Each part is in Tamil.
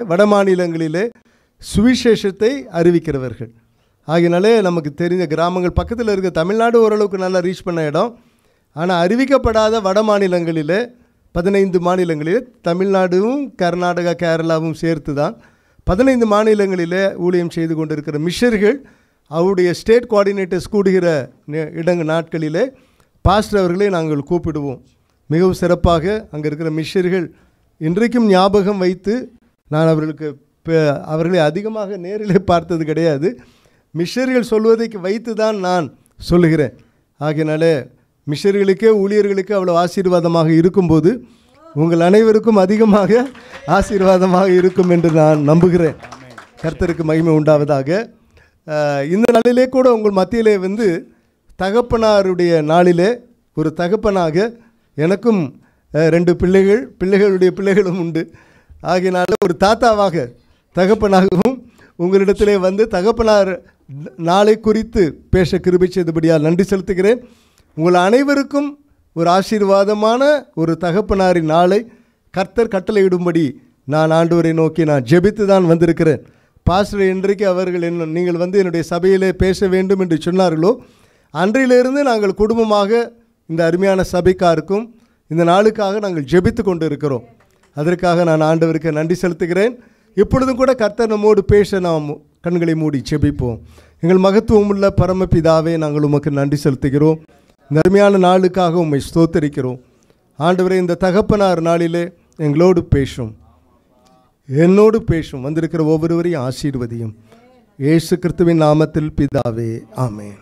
வட மாநிலங்களிலே சுவிசேஷத்தை அறிவிக்கிறவர்கள் ஆகினாலே நமக்கு தெரிஞ்ச கிராமங்கள் பக்கத்தில் இருக்க தமிழ்நாடு ஓரளவுக்கு நல்லா ரீச் பண்ண இடம் ஆனால் அறிவிக்கப்படாத வட மாநிலங்களிலே பதினைந்து மாநிலங்களிலே தமிழ்நாடும் கர்நாடகா கேரளாவும் சேர்த்து தான் பதினைந்து மாநிலங்களிலே ஊழியம் செய்து கொண்டிருக்கிற மிஷர்கள் அவருடைய ஸ்டேட் கோஆர்டினேட்டர்ஸ் கூடுகிற நே- இடங்க நாட்களிலே பாஸ்டர் அவர்களை நாங்கள் கூப்பிடுவோம் மிகவும் சிறப்பாக அங்கே இருக்கிற மிஷர்கள் இன்றைக்கும் ஞாபகம் வைத்து நான் அவர்களுக்கு ப- அவர்களை அதிகமாக நேரிலே பார்த்தது கிடையாது மிஷர்கள் சொல்வதை வைத்து தான் நான் சொல்லுகிறேன் ஆகையினாலே மிஷர்களுக்கே ஊழியர்களுக்கு அவ்வளோ ஆசீர்வாதமாக இருக்கும்போது உங்கள் அனைவருக்கும் அதிகமாக ஆசீர்வாதமாக இருக்கும் என்று நான் நம்புகிறேன் கர்த்தருக்கு மகிமை உண்டாவதாக அஹ், இந்த நாளிலே கூட உங்கள் மத்தியிலே வந்து தகப்பனாருடைய நாளிலே ஒரு தகப்பனாக எனக்கும் அஹ், ரெண்டு பிள்ளைகள் பிள்ளைகளுடைய பிள்ளைகளும் உண்டு ஆகையினால ஒரு தாத்தாவாக தகப்பனாகவும் உங்களிடத்திலே வந்து தகப்பனார் நாளை குறித்து பேச கிருபை செய்தபடியால் நன்றி செலுத்துகிறேன் உங்கள் அனைவருக்கும் ஒரு ஆசீர்வாதமான ஒரு தகப்பனாரின் நாளை கர்த்தர் கட்டளையிடும்படி நான் ஆண்டவரை நோக்கி நான் ஜெபித்து தான் வந்திருக்கிறேன் பாஸ்டர் இன்றைக்கு அவர்கள் என்ன நீங்கள் வந்து என்னுடைய சபையிலே பேச வேண்டும் என்று சொன்னார்களோ அன்றையிலிருந்து நாங்கள் குடும்பமாக இந்த அருமையான சபைக்காருக்கும் இந்த நாளுக்காக நாங்கள் ஜெபித்து கொண்டு இருக்கிறோம் அதற்காக நான் ஆண்டவருக்கு நன்றி செலுத்துகிறேன் இப்பொழுதும் கூட கர்த்தர் நம்மோடு பேச நாம் கண்களை மூடி ஜெபிப்போம் எங்கள் மகத்துவமுள்ள பரமபிதாவே நாங்கள் உமக்கு நன்றி செலுத்துகிறோம் இந்த அருமையான நாளுக்காக உம்மை ஸ்தோத்தரிக்கிறோம் ஆண்டவரே இந்த தகப்பனார் நாளிலே எங்களோடு பேசும் என்னோடு பேசும் வந்திருக்கிற ஒவ்வொருவரையும் ஆசீர்வதியும் இயேசு கிறிஸ்துவின் நாமத்தில் பிதாவே ஆமென்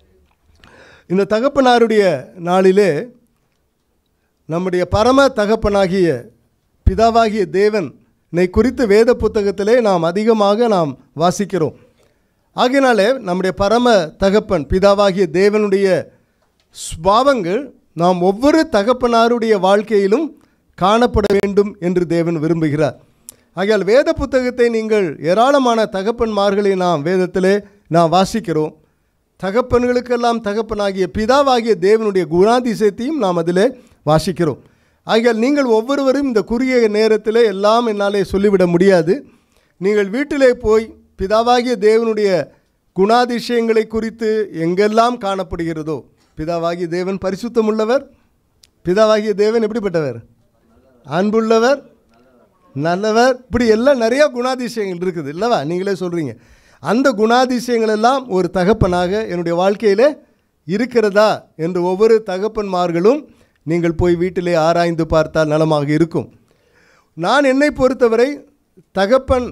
இந்த தகப்பனாருடைய நாளிலே நம்முடைய பரம தகப்பனாகிய பிதாவாகிய தேவன்னை குறித்து வேத புத்தகத்திலே நாம் அதிகமாக நாம் வாசிக்கிறோம் ஆகையினாலே நம்முடைய பரம தகப்பன் பிதாவாகிய தேவனுடைய ஸ்வாவங்கள் நாம் ஒவ்வொரு தகப்பனாருடைய வாழ்க்கையிலும் காணப்பட வேண்டும் என்று தேவன் விரும்புகிறார் ஆகையால் வேத புத்தகத்தை நீங்கள் ஏராளமான தகப்பன்மார்களை நாம் வேதத்திலே நாம் வாசிக்கிறோம் தகப்பன்களுக்கெல்லாம் தகப்பனாகிய பிதாவாகிய தேவனுடைய குணாதிசயத்தையும் நாம் அதிலே வாசிக்கிறோம் ஆகையால் நீங்கள் ஒவ்வொருவரும் இந்த குறுகிய நேரத்திலே எல்லாம் என்னாலே சொல்லிவிட முடியாது நீங்கள் வீட்டிலே போய் பிதாவாகிய தேவனுடைய குணாதிசயங்களை குறித்து எங்கெல்லாம் காணப்படுகிறதோ பிதாவாகிய தேவன் பரிசுத்தமுள்ளவர் பிதாவாகிய தேவன் எப்படிப்பட்டவர் அன்புள்ளவர் நல்லவர் இப்படி எல்லாம் நிறையா குணாதிசயங்கள் இருக்குது இல்லவா நீங்களே சொல்கிறீங்க அந்த குணாதிசயங்கள் எல்லாம் ஒரு தகப்பனாக என்னுடைய வாழ்க்கையில் இருக்கிறதா என்று ஒவ்வொரு தகப்பன்மார்களும் நீங்கள் போய் வீட்டிலே ஆராய்ந்து பார்த்தால் நலமாக இருக்கும் நான் என்னை பொறுத்தவரை தகப்பன்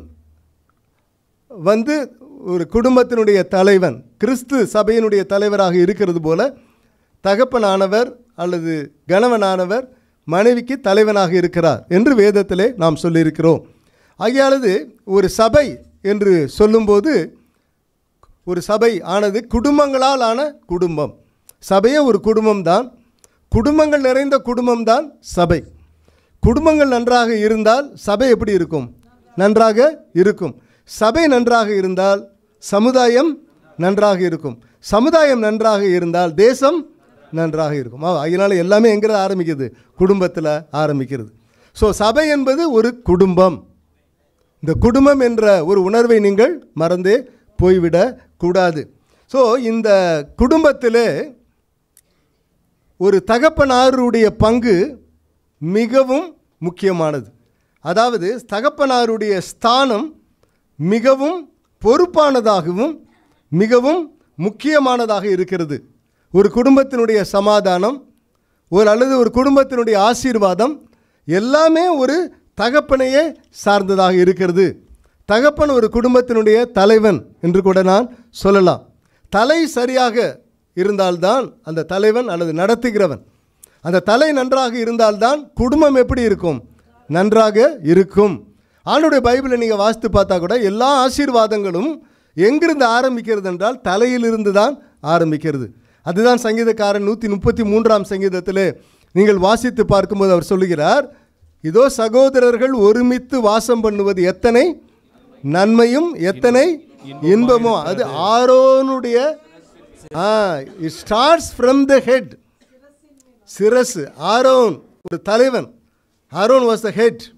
வந்து ஒரு குடும்பத்தினுடைய தலைவன் கிறிஸ்து சபையினுடைய தலைவராக இருக்கிறது போல தகப்பனானவர் அல்லது கணவனானவர் மனைவிக்கு தலைவனாக இருக்கிறார் என்று வேதத்திலே நாம் சொல்லியிருக்கிறோம் ஆகையானது ஒரு சபை என்று சொல்லும்போது ஒரு சபை ஆனது குடும்பங்களால் ஆன குடும்பம் சபையே ஒரு குடும்பம்தான் குடும்பங்கள் நிறைந்த குடும்பம்தான் சபை குடும்பங்கள் நன்றாக இருந்தால் சபை எப்படி இருக்கும் நன்றாக இருக்கும் சபை நன்றாக இருந்தால் சமுதாயம் நன்றாக இருக்கும் சமுதாயம் நன்றாக இருந்தால் தேசம் நன்றாக இருக்கும் ஆ, அதனால எல்லாமே எங்கே ஆரம்பிக்குது குடும்பத்தில் ஆரம்பிக்கிறது ஸோ சபை என்பது ஒரு குடும்பம் இந்த குடும்பம் என்ற ஒரு உணர்வை நீங்கள் மறந்தே போய்விடக் கூடாது ஸோ இந்த குடும்பத்திலே ஒரு தகப்பனாருடைய பங்கு மிகவும் முக்கியமானது அதாவது தகப்பனாருடைய ஸ்தானம் மிகவும் பொறுப்பானதாகவும் மிகவும் முக்கியமானதாக இருக்கிறது ஒரு குடும்பத்தினுடைய சமாதானம் ஒரு அல்லது ஒரு குடும்பத்தினுடைய ஆசீர்வாதம் எல்லாமே ஒரு தகப்பனையே சார்ந்ததாக இருக்கிறது தகப்பன் ஒரு குடும்பத்தினுடைய தலைவன் என்று கூட நான் சொல்லலாம் தலை சரியாக இருந்தால்தான் அந்த தலைவன் அல்லது நடத்துகிறவன் அந்த தலை நன்றாக இருந்தால்தான் குடும்பம் எப்படி இருக்கும் நன்றாக இருக்கும் ஆண்டுடைய பைபிளை நீங்கள் வாசித்து பார்த்தா கூட எல்லா ஆசீர்வாதங்களும் எங்கிருந்து ஆரம்பிக்கிறது என்றால் தலையிலிருந்து தான் ஆரம்பிக்கிறது அதுதான் சங்கீதக்காரன் நூற்றி முப்பத்தி மூன்றாம் சங்கீதத்திலே நீங்கள் வாசித்து பார்க்கும்போது அவர் சொல்லுகிறார் இதோ சகோதரர்கள் ஒருமித்து வாசம் பண்ணுவது எத்தனை நன்மையும் எத்தனை இன்பமோ அது ஆரோனுடைய it starts from the head சிரசு ஆரோன் ஒரு தலைவன் ஆரோன் வாஸ் த ஹெட்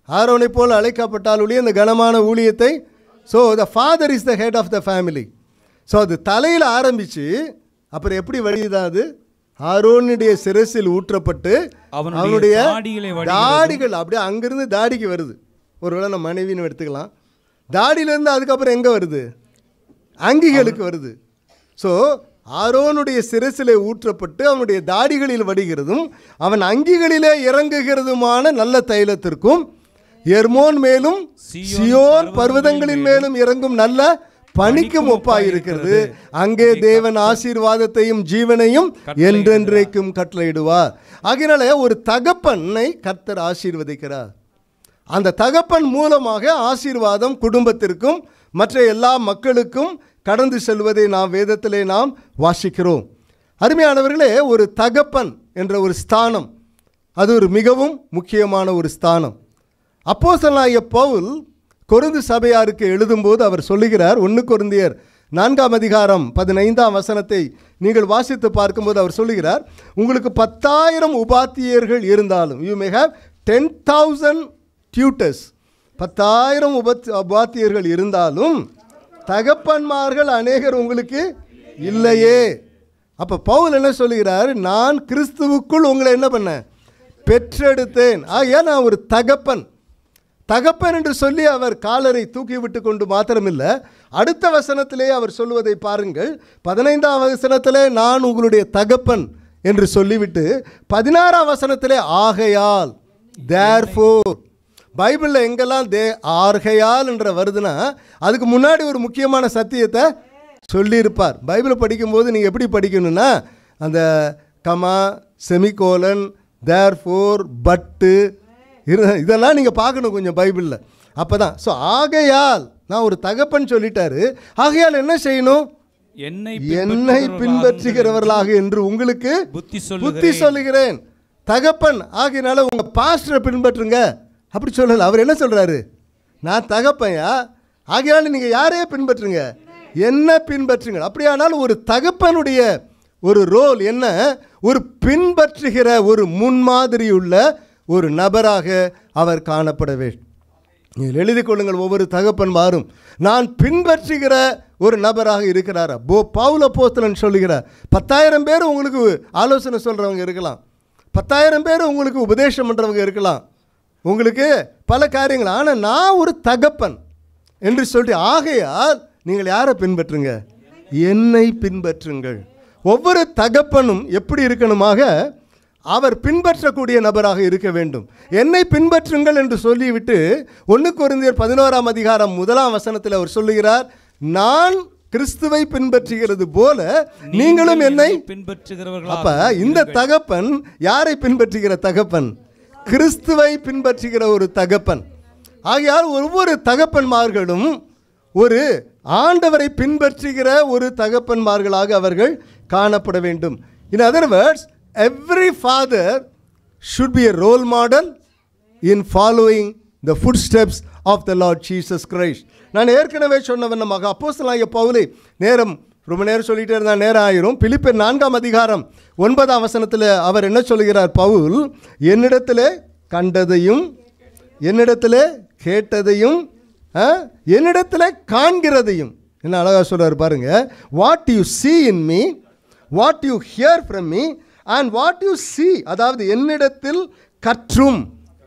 ஆரோனை போல் அழைக்கப்பட்டால் ஒழிய இந்த கனமான ஊழியத்தை so the father is the head of the family so அது தலையில் ஆரம்பித்து அப்புறம் எப்படி வழியுதான் அது ஆரோனுடைய சிரசில் ஊற்றப்பட்டு அவனுடைய அவனுடைய தாடிகளை வடிகிறது. தாடிகள் அப்படியே அங்கிருந்து தாடிக்கு வருது ஒருவேளை நம்ம மனைவின்னு எடுத்துக்கலாம் தாடியிலேருந்து அதுக்கப்புறம் எங்கே வருது அங்கிகளுக்கு வருது ஸோ ஆரோனுடைய சிரசிலே ஊற்றப்பட்டு அவனுடைய தாடிகளில் வடிகிறதும் அவன் அங்கிகளிலே இறங்குகிறதுமான நல்ல தைலத்திற்கும் எர்மோன் மேலும் சீயோன் சியோன் பர்வதங்களின் மேலும் இறங்கும் நல்ல பணிக்கும் ஒப்பாயிருக்கிறது அங்கே தேவன் ஆசீர்வாதத்தையும் ஜீவனையும் என்றென்றைக்கும் கட்டளையிடுவார் ஆகையினால ஒரு தகப்பனை கர்த்தர் ஆசீர்வதிக்கிறார் அந்த தகப்பன் மூலமாக ஆசீர்வாதம் குடும்பத்திற்கும் மற்ற எல்லா மக்களுக்கும் கடந்து செல்வதை நாம் வேதத்திலே நாம் வாசிக்கிறோம் அருமையானவர்களே ஒரு தகப்பன் என்ற ஒரு ஸ்தானம் அது ஒரு மிகவும் முக்கியமான ஒரு ஸ்தானம் அப்போஸ்தலனாகிய பவுல் கொருந்து சபையாருக்கு எழுதும்போது அவர் சொல்லுகிறார் ஒன்று கொருந்தியர் நான்காம் அதிகாரம் பதினைந்தாம் வசனத்தை நீங்கள் வாசித்து பார்க்கும்போது அவர் சொல்லுகிறார் உங்களுக்கு பத்தாயிரம் உபாத்தியர்கள் இருந்தாலும் you may have ten thousand tutors பத்தாயிரம் உபத் உபாத்தியர்கள் இருந்தாலும் தகப்பன்மார்கள் அநேகர் உங்களுக்கு இல்லையே அப்போ பவுல் என்ன சொல்லுகிறார் நான் கிறிஸ்துவுக்குள் உங்களை என்ன பண்ணேன் பெற்றெடுத்தேன் ஆகையா நான் ஒரு தகப்பன் தகப்பன் என்று சொல்லி அவர் காலரை தூக்கி விட்டு கொண்டு மாத்திரமில்ல அடுத்த வசனத்திலே அவர் சொல்லுவதை பாருங்கள் பதினைந்தாம் வசனத்திலே நான் உங்களுடைய தகப்பன் என்று சொல்லிவிட்டு பதினாறாம் வசனத்திலே ஆகையால் தேர்ஃபோர் பைபிளில் எங்கெல்லாம் தே ஆர்கையால் என்ற வருதுன்னா அதுக்கு முன்னாடி ஒரு முக்கியமான சத்தியத்தை சொல்லியிருப்பார் பைபிளை படிக்கும்போது நீங்கள் எப்படி படிக்கணும்னா அந்த கமா செமிகோலன் தேர் ஃபோர் பட்டு இரு- இதெல்லாம் நீங்கள் பார்க்கணும் கொஞ்சம் பைபிளில் அப்போ தான் ஸோ ஆகையால் நான் ஒரு தகப்பன் சொல்லிட்டாரு ஆகையால் என்ன செய்யணும் என்னை என்னை பின்பற்றுகிறவர்களாக என்று உங்களுக்கு புத்தி புத்தி சொல்லுகிறேன் சொல்லுகிறேன் தகப்பன் ஆகையினால உங்க பாஸ்டரை பின்பற்றுங்க அப்படி சொல்லல அவர் என்ன சொல்றாரு நான் தகப்பன்யா ஆகையால நீங்க யாரையே பின்பற்றுங்க என்ன பின்பற்றுங்க அப்படியானால் ஒரு தகப்பனுடைய ஒரு ரோல் என்ன ஒரு பின்பற்றுகிற ஒரு முன்மாதிரி உள்ள ஒரு நபராக அவர் காணப்பட வேண்டும் நீங்கள் எழுதிக் கொள்ளுங்கள் ஒவ்வொரு தகப்பன் மாறும் நான் பின்பற்றுகிற ஒரு நபராக இருக்கிறாரா போ பவுல போஸ்தலன் சொல்லுகிறார் பத்தாயிரம் பேர் உங்களுக்கு ஆலோசனை சொல்கிறவங்க இருக்கலாம் பத்தாயிரம் பேர் உங்களுக்கு உபதேசம் பண்ணுறவங்க இருக்கலாம் உங்களுக்கு பல காரியங்கள் ஆனால் நான் ஒரு தகப்பன் என்று சொல்லிட்டு ஆகையால் நீங்கள் யாரை பின்பற்றுங்க என்னை பின்பற்றுங்கள் ஒவ்வொரு தகப்பனும் எப்படி இருக்கணுமாக அவர் பின்பற்றக்கூடிய நபராக இருக்க வேண்டும் என்னை பின்பற்றுங்கள் என்று சொல்லிவிட்டு ஒன்று குருந்தியர் பதினோராம் அதிகாரம் முதலாம் வசனத்தில் அவர் சொல்லுகிறார் நான் கிறிஸ்துவை பின்பற்றுகிறது போல நீங்களும் என்னை பின்பற்றுகிறவர்களா அப்ப இந்த தகப்பன் யாரை பின்பற்றுகிற தகப்பன் கிறிஸ்துவை பின்பற்றுகிற ஒரு தகப்பன் ஆகையால் ஒவ்வொரு தகப்பன்மார்களும் ஒரு ஆண்டவரை பின்பற்றுகிற ஒரு தகப்பன்மார்களாக அவர்கள் காணப்பட வேண்டும் in other words every father should be a role model in following the footsteps of the Lord Jesus Christ நான் ஏற்கனவே சொன்னவன் நமக்கு அப்போஸ்தலனாகிய பவுலை நேரம் ரொம்ப நேரம் சொல்லிட்டே இருந்தால் நேரம் ஆயிரும் பிலிப்பியர் நான்காம் அதிகாரம் ஒன்பதாம் வசனத்தில் அவர் என்ன சொல்கிறார் பவுல் என்னிடத்திலே கண்டதையும் என்னிடத்திலே கேட்டதையும் ஆ, என்னிடத்திலே காண்கிறதையும் என்ன அழகாக சொல்றாரு பாருங்க what you see in me what you hear from me and what you see அதாவது என்னிடத்தில் கற்றும்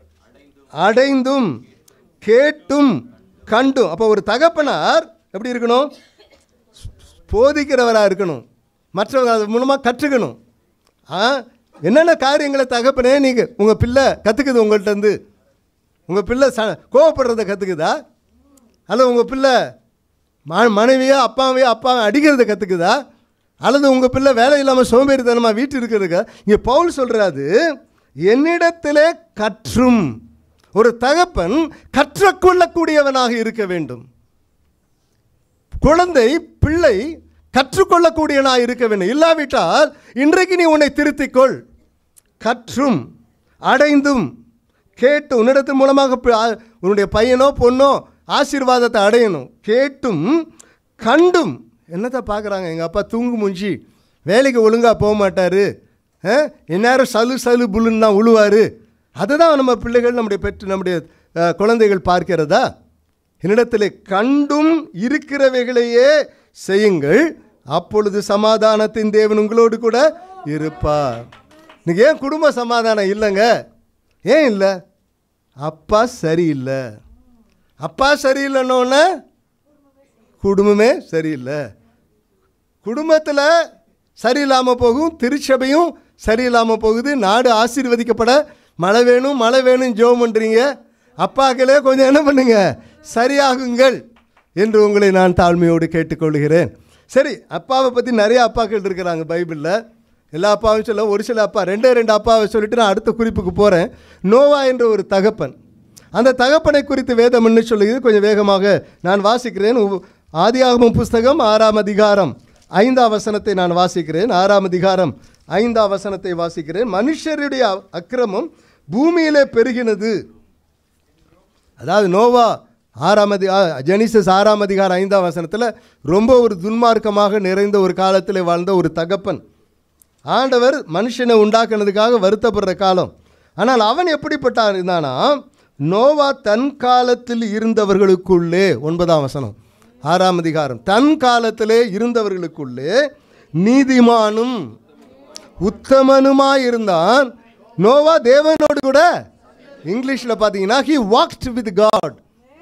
அடைந்தும் கேட்டும் கண்டும் அப்போ ஒரு தகப்பனார் எப்படி இருக்கணும் போதிக்கிறவராக இருக்கணும் மற்றவங்க அது மூலமாக கற்றுக்கணும் ஆ என்னென்ன காரியங்களை தகப்பனே நீங்கள் உங்கள் பிள்ளை கற்றுக்குது உங்கள்கிட்ட இருந்து உங்கள் பிள்ளை ச கோவப்படுறத கற்றுக்குதா அல்லது உங்கள் பிள்ளை ம மனைவியோ அப்பாவையோ அப்பா அடிக்கிறத கற்றுக்குதா அல்லது உங்கள் பிள்ளை வேலை இல்லாமல் சோம்பேறித்தனமாக வீட்டு இருக்கிறதுக்கு இங்கே பவுல் சொல்கிறாரு என்னிடத்திலே கற்றும் ஒரு தகப்பன் கற்றுக்கொள்ளக்கூடியவனாக இருக்க வேண்டும் குழந்தை பிள்ளை கற்றுக்கொள்ளக்கூடியவனாக இருக்க வேண்டும் இல்லாவிட்டால் இன்றைக்கு நீ உன்னை திருத்திக்கொள் கற்றும் அடைந்தும் கேட்டு உன்னிடத்தின் மூலமாக பி- ஆ- உன்னுடைய பையனோ பொண்ணோ ஆசீர்வாதத்தை அடையணும் கேட்டும் கண்டும் என்னத்தை பார்க்குறாங்க எங்கள் அப்பா தூங்கு மூஞ்சி வேலைக்கு ஒழுங்காக போக மாட்டார் இந்நேரம் சலு சலு புல்லுன்னு தான் உழுவார் அதை தான் நம்ம பிள்ளைகள் நம்முடைய பெற்று நம்முடைய அஹ், குழந்தைகள் பார்க்கிறதா என்னிடத்தில் கண்டும் இருக்கிறவைகளையே செய்யுங்கள் அப்பொழுது சமாதானத்தின் தேவன் உங்களோடு கூட இருப்பார் இன்னைக்கு ஏன் குடும்ப சமாதானம் இல்லைங்க ஏன் இல்லை அப்பா சரியில்லை அப்பா சரியில்லைன்னொன்னே குடும்பமே சரியில்லை குடும்பத்தில் சரியில்லாமல் போகும் திருச்சபையும் சரியில்லாமல் போகுது நாடு ஆசீர்வதிக்கப்பட மழை வேணும் மழை வேணும் ஜோம் பண்ணுறீங்க அப்பாக்களே கொஞ்சம் என்ன பண்ணுங்க சரியாகுங்கள் என்று உங்களை நான் தாழ்மையோடு கேட்டுக்கொள்கிறேன் சரி அப்பாவை பற்றி நிறைய அப்பாக்கள் இருக்கிறாங்க பைபிளில் எல்லா அப்பாவும் சொல்ல ஒரு சில அப்பா ரெண்டே ரெண்டு அப்பாவை சொல்லிட்டு நான் அடுத்த குறிப்புக்கு போகிறேன் நோவா என்ற ஒரு தகப்பன் அந்த தகப்பனை குறித்து வேதம் என்ன சொல்லுகிறது கொஞ்சம் வேகமாக நான் வாசிக்கிறேன் உ- ஆதியாகமம் புஸ்தகம் ஆறாம் அதிகாரம் ஐந்தாம் வசனத்தை நான் வாசிக்கிறேன் ஆறாம் அதிகாரம் ஐந்தாம் வசனத்தை வாசிக்கிறேன் மனுஷருடைய அ- அக்கிரமம் பூமியிலே பெருகினது அதாவது நோவா ஆறாம் அதி ஜெனிசஸ் ஆறாம் அதிகாரம் ஐந்தாம் வசனத்தில் ரொம்ப ஒரு துன்மார்க்கமாக நிறைந்த ஒரு காலத்தில் வாழ்ந்த ஒரு தகப்பன் ஆண்டவர் மனுஷனை உண்டாக்குனதுக்காக வருத்தப்படுற காலம் ஆனால் அவன் எப்படிப்பட்ட இருந்தானா நோவா தன் காலத்தில் இருந்தவர்களுக்குள்ளே ஒன்பதாம் வசனம் ஆறாம் அதிகாரம் தன் காலத்திலே இருந்தவர்களுக்குள்ளே நீதிமானும் உத்தமனுமாய் இருந்தான் நோவா தேவனோடு கூட இங்கிலீஷில் பார்த்தீங்கன்னா ஹி வாக்ட் வித் காட்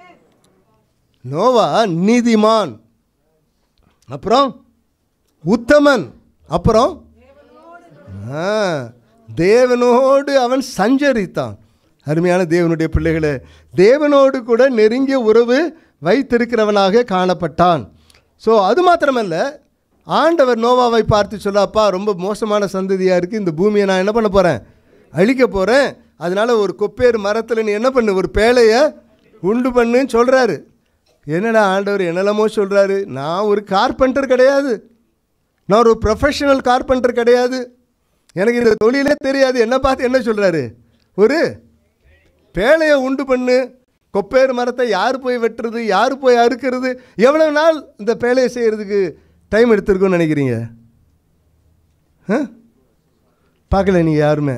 நோவா நீதிமான் அப்புறம் உத்தமன் அப்புறம் ஆ, தேவனோடு அவன் சஞ்சரித்தான் அருமையான தேவனுடைய பிள்ளைகளே தேவனோடு கூட நெருங்கிய உறவு வைத்திருக்கிறவனாக காணப்பட்டான் ஸோ அது மாத்திரமல்ல ஆண்டவர் நோவாவை பார்த்து சொல்ல அப்பா ரொம்ப மோசமான சந்ததியாக இருக்குது இந்த பூமியை நான் என்ன பண்ண போகிறேன் அழிக்க போகிறேன் அதனால் ஒரு கொப்பேறு மரத்தில் நீ என்ன பண்ணு ஒரு பேழையை உண்டு பண்ணுன்னு சொல்கிறாரு என்னடா ஆண்டவர் என்னெல்லாமோ சொல்கிறாரு நான் ஒரு கார்பெண்டர் கிடையாது நான் ஒரு ப்ரொஃபஷனல் கார்பெண்டர் கிடையாது எனக்கு இந்த தொழிலே தெரியாது என்ன பார்த்து என்ன சொல்கிறாரு ஒரு பேழையை உண்டு பண்ணு கொப்பேறு மரத்தை யார் போய் வெட்டுறது யார் போய் அறுக்கிறது எவ்வளோ நாள் இந்த பேழையை செய்கிறதுக்கு டைம் எடுத்திருக்கும்னு நினைக்கிறீங்க ஆ? பார்க்கல நீங்கள் யாருமே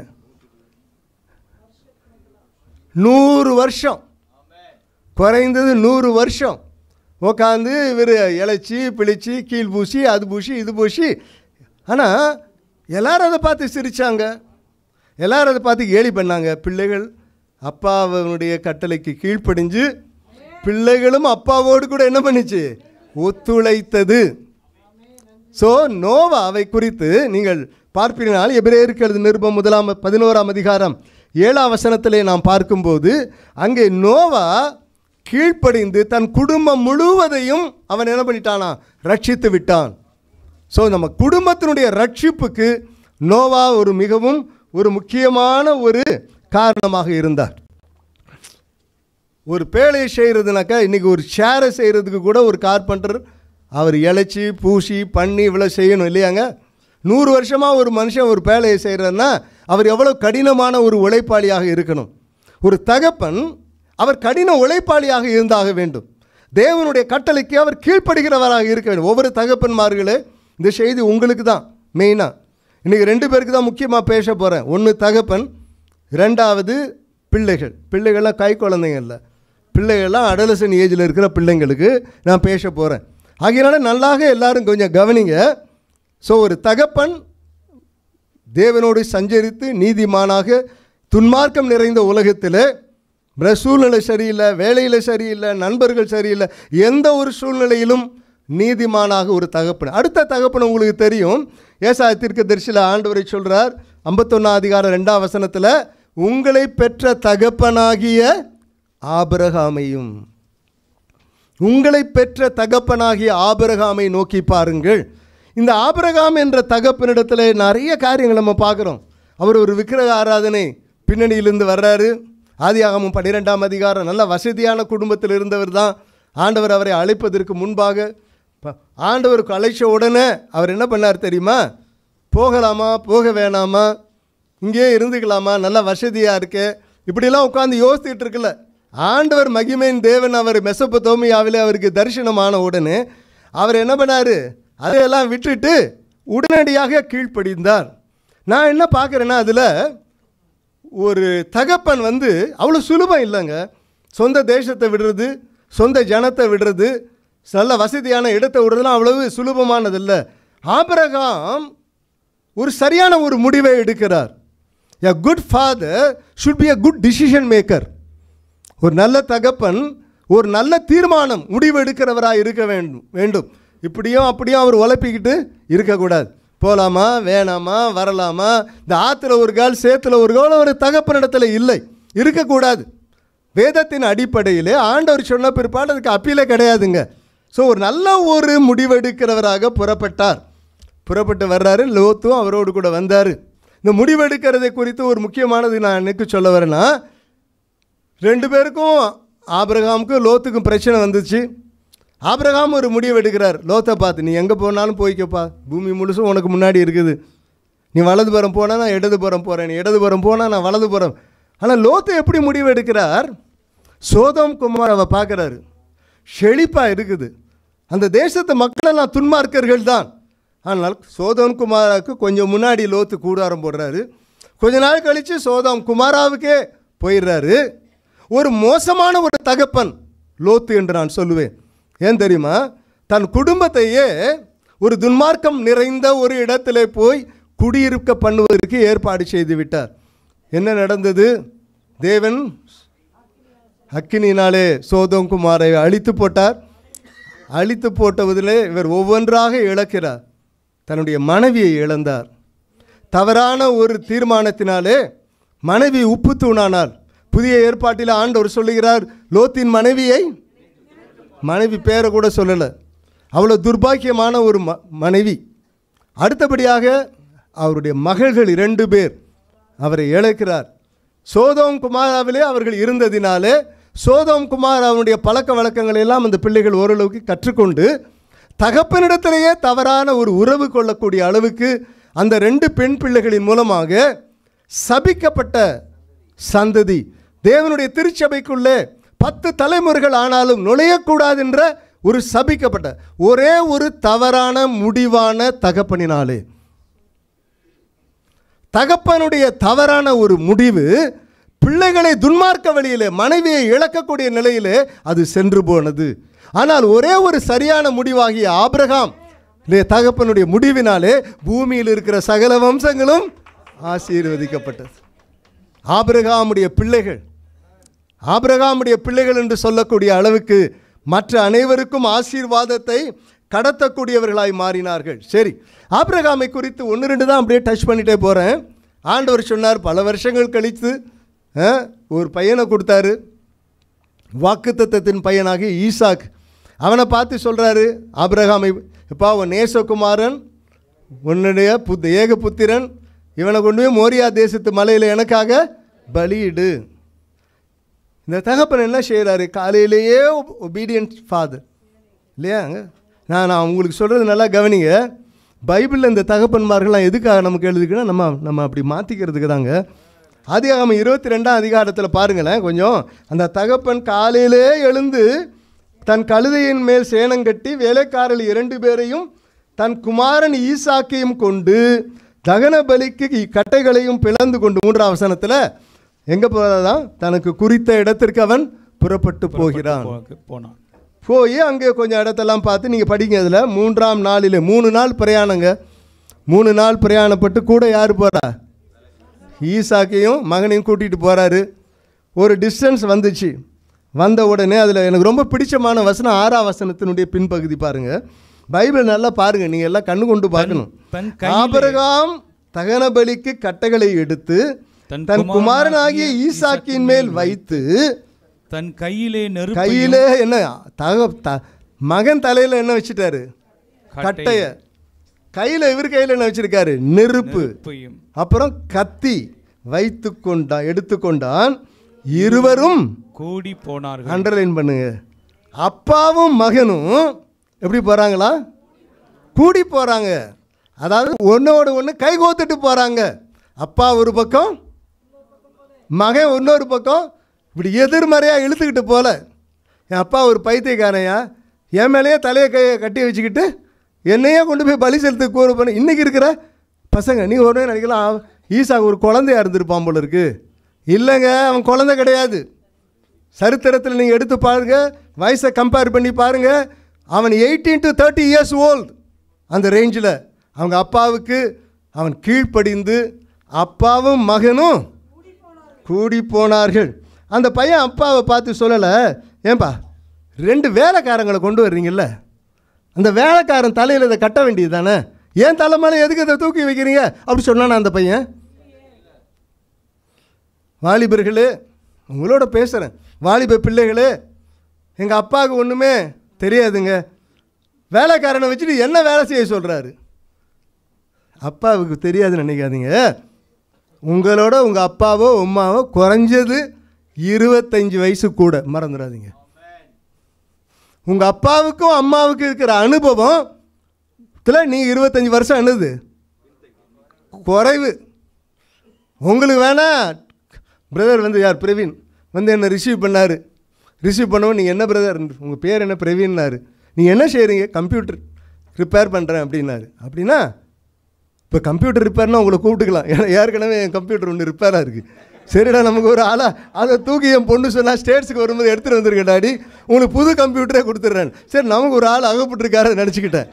நூறு வருஷம் குறைந்தது நூறு வருஷம் உட்காந்து இவர் இழைச்சி பிழிச்சு கீழ் பூசி அது பூசி இது பூசி ஆனால் எல்லாரும் அதை பார்த்து சிரித்தாங்க எல்லாரும் அதை பார்த்து கேலி பண்ணாங்க பிள்ளைகள் அப்பாவனுடைய கட்டளைக்கு கீழ்ப்படிஞ்சு பிள்ளைகளும் அப்பாவோடு கூட என்ன பண்ணுச்சு ஒத்துழைத்தது ஸோ நோவாவை குறித்து நீங்கள் பார்ப்பீர்கள் எபிரேயருக்கு எழுது நிருபம் முதலாம் பதினோராம் அதிகாரம் ஏழாம் வசனத்திலே நாம் பார்க்கும்போது அங்கே நோவா கீழ்ப்படிந்து தன் குடும்பம் முழுவதையும் அவன் என்ன பண்ணிட்டானா ரட்சித்து விட்டான் ஸோ நம்ம குடும்பத்தினுடைய ரட்சிப்புக்கு நோவா ஒரு மிகவும் ஒரு முக்கியமான ஒரு காரணமாக இருந்தார் ஒரு பேழையை செய்கிறதுனாக்கா இன்றைக்கி ஒரு சேரை செய்கிறதுக்கு கூட ஒரு கார்பெண்டர் அவர் இழைச்சி பூசி பண்ணி இவ்வளோ செய்யணும் இல்லையாங்க நூறு வருஷமாக ஒரு மனுஷன் ஒரு பேழையை செய்கிறாருன்னா அவர் எவ்வளோ கடினமான ஒரு உழைப்பாளியாக இருக்கணும் ஒரு தகப்பன் அவர் கடின உழைப்பாளியாக இருந்தாக வேண்டும் தேவனுடைய கட்டளைக்கு அவர் கீழ்ப்படுகிறவராக இருக்க வேண்டும் ஒவ்வொரு தகப்பன்மார்களே இந்த செய்தி உங்களுக்கு தான் மெயினாக இன்றைக்கி ரெண்டு பேருக்கு தான் முக்கியமாக பேச போகிறேன் ஒன்று தகப்பன் ரெண்டாவது பிள்ளைகள் பிள்ளைகள்லாம் கை குழந்தைங்க இல்லை பிள்ளைகள்லாம் அடலசன் ஏஜில் இருக்கிற பிள்ளைங்களுக்கு நான் பேச போகிறேன் ஆகையினால நல்லாக எல்லாரும் கொஞ்சம் கவனிங்க ஸோ ஒரு தகப்பன் தேவனோடு சஞ்சரித்து நீதிமானாக துன்மார்க்கம் நிறைந்த உலகத்தில் பிற சூழ்நிலை சரியில்லை வேலையில் சரியில்லை நண்பர்கள் சரியில்லை எந்த ஒரு சூழ்நிலையிலும் நீதிமானாக ஒரு தகப்பன் அடுத்த தகப்பன் உங்களுக்கு தெரியும் ஏசாய தீர்க்க தரிசில ஆண்டவரை சொல்கிறார் ஐம்பத்தொன்னா அதிகாரம் ரெண்டாம் வசனத்தில் உங்களை பெற்ற தகப்பனாகிய ஆபிரகாமையும் உங்களை பெற்ற தகப்பனாகிய ஆபிரகாமை நோக்கி பாருங்கள் இந்த ஆபிரகாம் என்ற தகப்பனிடத்தில் நிறைய காரியங்கள் நம்ம பார்க்குறோம் அவர் ஒரு விக்கிரக ஆராதனை பின்னணியிலிருந்து வர்றாரு ஆதியாகமும் பன்னிரெண்டாம் அதிகாரம் நல்ல வசதியான குடும்பத்தில் இருந்தவர் தான் ஆண்டவர் அவரை அழைப்பதற்கு முன்பாக ப- ஆண்டவருக்கு அழைச்ச உடனே அவர் என்ன பண்ணார் தெரியுமா போகலாமா போக வேணாமா இங்கேயே இருந்துக்கலாமா நல்ல வசதியாக இருக்கே இப்படிலாம் உட்காந்து யோசித்துட்டு இருக்கல ஆண்டவர் மகிமையின் தேவன் அவர் மெசப்பத்தோமியாவிலே அவருக்கு தரிசனமான உடனே அவர் என்ன பண்ணார் அதையெல்லாம் விட்டுட்டு உடனடியாக கீழ்ப்படிந்தார் நான் என்ன பார்க்குறேன்னா அதில் ஒரு தகப்பன் வந்து அவ்வளோ சுலபம் இல்லைங்க சொந்த தேசத்தை விடுறது சொந்த ஜனத்தை விடுறது நல்ல வசதியான இடத்தை விடுறதுலாம் அவ்வளவு சுலபமானதில்லை ஆபிரகாம் ஒரு சரியான ஒரு முடிவை எடுக்கிறார் a good father should be a good decision maker ஒரு நல்ல தகப்பன் ஒரு நல்ல தீர்மானம் முடிவு எடுக்கிறவராக இருக்க வேண்டும் வேண்டும் இப்படியும் அப்படியும் அவர் உழப்பிக்கிட்டு இருக்கக்கூடாது போகலாமா வேணாமா வரலாமா இந்த ஆற்றுல ஒரு கால் சேத்துல ஒரு கால் ஒரு தகப்பனிடத்தில் இல்லை இருக்கக்கூடாது வேதத்தின் அடிப்படையிலே ஆண்டவர் சொன்ன பிற்பாடு அதுக்கு அப்பீலே கிடையாதுங்க ஸோ ஒரு நல்ல ஒரு முடிவெடுக்கிறவராக புறப்பட்டார் புறப்பட்டு வர்றாரு லோத்தும் அவரோடு கூட வந்தார் இந்த முடிவெடுக்கிறதை குறித்து ஒரு முக்கியமானது நான் எனக்கு சொல்ல வரேன்னா ரெண்டு பேருக்கும் ஆபிரகாமுக்கும் லோத்துக்கும் பிரச்சனை வந்துச்சு ஆபிரகாம் ஒரு முடிவு எடுக்கிறார் லோத்தை பார்த்து நீ எங்கே போனாலும் போய்க்கப்பா பூமி முழுசும் உனக்கு முன்னாடி இருக்குது நீ வலதுபுறம் போனால் நான் இடதுபுறம் போகிறேன் நீ இடதுபுறம் போனால் நான் வலதுபுறம் ஆனால் லோத்து எப்படி முடிவு எடுக்கிறார் சோதம் குமார் அவ பார்க்குறாரு செழிப்பாக இருக்குது அந்த தேசத்து மக்களெல்லாம் துன்மார்க்கர்கள் தான் ஆனால் சோதம் குமாராவுக்கு கொஞ்சம் முன்னாடி லோத்து கூடாரம் போடுறாரு கொஞ்ச நாள் கழித்து சோதம் குமாராவுக்கே போயிடுறாரு ஒரு மோசமான ஒரு தகப்பன் லோத்து என்று நான் சொல்லுவேன் ஏன் தெரியுமா தன் குடும்பத்தையே ஒரு துன்மார்க்கம் நிறைந்த ஒரு இடத்திலே போய் குடியிருக்க பண்ணுவதற்கு ஏற்பாடு செய்து விட்டார் என்ன நடந்தது தேவன் அக்கினினாலே சோதம் குமாரை அழித்து போட்டார் அழித்து போட்டதிலே இவர் ஒவ்வொன்றாக இழக்கிறார் தன்னுடைய மனைவியை இழந்தார் தவறான ஒரு தீர்மானத்தினாலே மனைவி உப்பு தூணானார் புதிய ஏற்பாட்டில் ஆண்டவர் சொல்லுகிறார் லோத்தின் மனைவியை மனைவி பேரை கூட சொல்லலை அவ்வளோ துர்பாக்கியமான ஒரு ம மனைவி அடுத்தபடியாக அவருடைய மகள்கள் இரண்டு பேர் அவரை இழக்கிறார் சோதோம் குமாராவிலே அவர்கள் இருந்ததினாலே சோதோம் குமார் அவனுடைய பழக்க வழக்கங்களை எல்லாம் அந்த பிள்ளைகள் ஓரளவுக்கு கற்றுக்கொண்டு தகப்பனிடத்திலேயே தவறான ஒரு உறவு கொள்ளக்கூடிய அளவுக்கு அந்த ரெண்டு பெண் பிள்ளைகளின் மூலமாக சபிக்கப்பட்ட சந்ததி தேவனுடைய திருச்சபைக்குள்ளே பத்து தலைமுறைகள் ஆனாலும் நுழையக்கூடாது என்ற ஒரு சபிக்கப்பட்ட ஒரே ஒரு தவறான முடிவான தகப்பனினாலே தகப்பனுடைய தவறான ஒரு முடிவு பிள்ளைகளை துன்மார்க்க வழியிலே மனைவியை இழக்கக்கூடிய நிலையிலே அது சென்று போனது ஆனால் ஒரே ஒரு சரியான முடிவாகிய ஆபிரகாம் இல்லையா, தகப்பனுடைய முடிவினாலே பூமியில் இருக்கிற சகல வம்சங்களும் ஆசீர்வதிக்கப்பட்டது ஆபிரகாமுடைய பிள்ளைகள் ஆபிரகாமுடைய பிள்ளைகள் என்று சொல்லக்கூடிய அளவுக்கு மற்ற அனைவருக்கும் ஆசீர்வாதத்தை கடத்தக்கூடியவர்களாய் மாறினார்கள் சரி ஆபிரகாமை குறித்து ஒன்று ரெண்டு தான் அப்படியே டச் பண்ணிட்டே போகிறேன் ஆண்டவர் சொன்னார் பல வருஷங்கள் கழித்து ஆ, ஒரு பையனை கொடுத்தாரு வாக்குத்தத்தத்தின் பையனாகி ஈசாக் அவனை பார்த்து சொல்கிறாரு ஆபிரகாமை எப்பா உன் நேசகுமாரன் உன்னுடைய புத் ஏக புத்திரன் இவனை கொண்டு போய் மோரியா தேசத்து மலையில் எனக்காக பலியிடு இந்த தகப்பன் என்ன செய்கிறாரு காலையிலேயே ஒபீடியன்ட் ஃபாதர் இல்லையாங்க நான் நான் உங்களுக்கு சொல்கிறது நல்லா கவனிங்க பைபிளில் இந்த தகப்பன்மார்கள்லாம் எதுக்காக நமக்கு எழுதுக்குன்னா நம்ம நம்ம அப்படி மாற்றிக்கிறதுக்கு தாங்க அதிகாரம் இருபத்தி ரெண்டாம் அதிகாரத்தில் பாருங்களேன் கொஞ்சம் அந்த தகப்பன் காலையிலே எழுந்து தன் கழுதையின் மேல் சேணங்கட்டி வேலைக்காரர்கள் இரண்டு பேரையும் தன் குமாரன் ஈசாக்கையும் கொண்டு தகன பலிக்கு கட்டைகளையும் பிளந்து கொண்டு மூன்றாம் வசனத்தில் எங்கே போகிறதான் தனக்கு குறித்த இடத்திற்கு அவன் புறப்பட்டு போகிறான் போ- போனான் போய் அங்கே கொஞ்சம் இடத்தெல்லாம் பார்த்து நீங்கள் படிங்க அதில் மூன்றாம் நாளில் மூணு நாள் பிரயாணங்க மூணு நாள் பிரயாணப்பட்டு கூட யார் போகிறா ஈசாக்கையும் மகனையும் கூட்டிகிட்டு போகிறாரு ஒரு டிஸ்டன்ஸ் வந்துச்சு வந்த உடனே அதில் எனக்கு ரொம்ப பிடிச்சமான வசனம் ஆறாம் வசனத்தினுடைய பின்பகுதி பாருங்கள் பைபிள் நல்லா பாருங்கள் நீங்கள் எல்லாம் கண்ணு கொண்டு பார்க்கணும் தன் கையிலே- ஆபிரகாம் தகன பலிக்கு கட்டைகளை எடுத்து தன் தன் குமாரனாகிய ஈசாக்கின் மேல் வைத்து தன் கையிலே நெருப்பு கையிலே என்ன தக த மகன் தலையில் என்ன வச்சுட்டாரு கட்டைய கையில் இவர் கையில் என்ன வச்சிருக்காரு நெருப்பு நெருப்பையும் அப்புறம் கத்தி வைத்து கொண்டான் எடுத்துக்கொண்டான் இருவரும் கூடி போனார்கள் அண்டர்லைன் பண்ணுங்க அப்பாவும் மகனும் எப்படி போகிறாங்களா கூடி போகிறாங்க அதாவது ஒன்றோட ஒன்று கை கோத்துட்டு போகிறாங்க அப்பா ஒரு பக்கம் மகன் இன்னொரு பக்கம் இப்படி எதிர்மறையாக இழுத்துக்கிட்டு போல என் அப்பா ஒரு பைத்தியக்காரையா என் மேலேயே தலையை கை கட்டி வச்சுக்கிட்டு என்னையே கொண்டு போய் பலி செலுத்து கூறு பண்ண இன்றைக்கி இருக்கிற பசங்க நீ ஒரு நினைக்கலாம் அவன் ஈசா ஒரு குழந்தையா இருந்திருப்பான் போல இருக்கு இல்லைங்க அவன் குழந்தை கிடையாது சரித்திரத்தில் நீங்கள் எடுத்து பாருங்க வயசை கம்பேர் பண்ணி பாருங்க அவன் eighteen to thirty years old அந்த ரேஞ்சில் அவங்க அப்பாவுக்கு அவன் கீழ்ப்படிந்து அப்பாவும் மகனும் கூடி போனார்கள் அந்த பையன் அப்பாவை பார்த்து சொல்லலை ஏன்பா ரெண்டு வேலைக்காரங்களை கொண்டு வர்றீங்கல்ல அந்த வேலைக்காரன் தலையில் இதை கட்ட வேண்டியது தானே ஏன் தலை மேலே எதுக்கு இதை தூக்கி வைக்கிறீங்க அப்படி சொன்னானா அந்த பையன் வாலிபர்களே உங்களோட பேசுகிறேன் வாலிப பிள்ளைகளே எங்கள் அப்பாவுக்கு ஒன்றுமே தெரியாதுங்க வேலைக்காரனை வச்சுட்டு என்ன வேலை செய்ய சொல்கிறாரு அப்பாவுக்கு தெரியாதுன்னு நினைக்காதீங்க உங்களோட உங்கள் அப்பாவோ உமாவோ குறைஞ்சது இருபத்தஞ்சி வயசு கூட மறந்துடாதீங்க உங்கள் அப்பாவுக்கும் அம்மாவுக்கும் இருக்கிற அனுபவம் இதில் நீங்கள் இருபத்தஞ்சி வருஷம் என்னது குறைவு உங்களுக்கு வேணா பிரதர் வந்து யார் பிரவீன் வந்து என்னை ரிசீவ் பண்ணார் ரிசீவ் பண்ணவும் நீங்கள் என்ன பிரதர் உங்கள் பேர் என்ன பிரவீன்னாரு நீங்கள் என்ன செய்கிறீங்க கம்ப்யூட்டர் ரிப்பேர் பண்ணுறேன் அப்படின்னாரு அப்படின்னா இப்போ கம்ப்யூட்டர் ரிப்பேர்னா உங்களை கூப்பிட்டுக்கலாம் ஏன்னா ஏற்கனவே என் கம்ப்யூட்டர் ஒன்று ரிப்பேராக இருக்குது சரிடா நமக்கு ஒரு ஆளா அதை தூக்கி என் பொண்ணு சொன்னால் ஸ்டேட்ஸுக்கு வரும்போது எடுத்துகிட்டு வந்திருக்கேன் டாடி உங்களுக்கு புது கம்ப்யூட்டரே கொடுத்துட்றேன் சரி நமக்கு ஒரு ஆள் அகப்பட்டிருக்காரு நினச்சிக்கிட்டேன்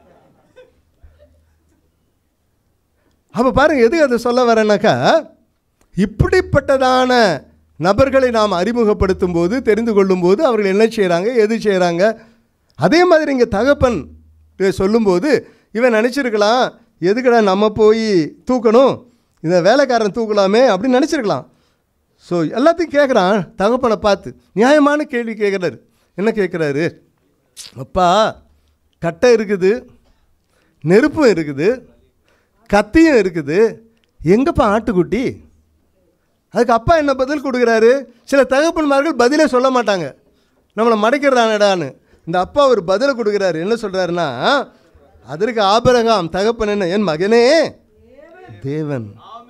அப்போ பாருங்கள் எதுக்கு அதை சொல்ல வரேன்னாக்கா இப்படிப்பட்டதான நபர்களை நாம் அறிமுகப்படுத்தும் போது தெரிந்து கொள்ளும்போது அவர்கள் என்ன செய்கிறாங்க எது செய்கிறாங்க அதே மாதிரி இங்கே தகப்பன் சொல்லும்போது இவன் நினச்சிருக்கலாம் எதுக்குடா நம்ம போய் தூக்கணும் இந்த வேலைக்காரன் தூக்கலாமே அப்படின்னு நினச்சிருக்கலாம் ஸோ எல்லாத்தையும் கேட்குறான் தகப்பனை பார்த்து நியாயமான கேள்வி கேட்குறாரு என்ன கேட்குறாரு அப்பா கட்டை இருக்குது நெருப்பும் இருக்குது கத்தியும் இருக்குது எங்கப்பா ஆட்டுக்குட்டி அதுக்கு அப்பா என்ன பதில் கொடுக்குறாரு சில தகப்பன்மார்கள் பதிலே சொல்ல மாட்டாங்க நம்மளை மடைக்கிறானடான்னு இந்த அப்பா ஒரு பதிலை கொடுக்குறாரு என்ன சொல்கிறாருன்னா அதற்கு ஆபரகாம் தகப்பன் என்ன என் மகனே தேவன்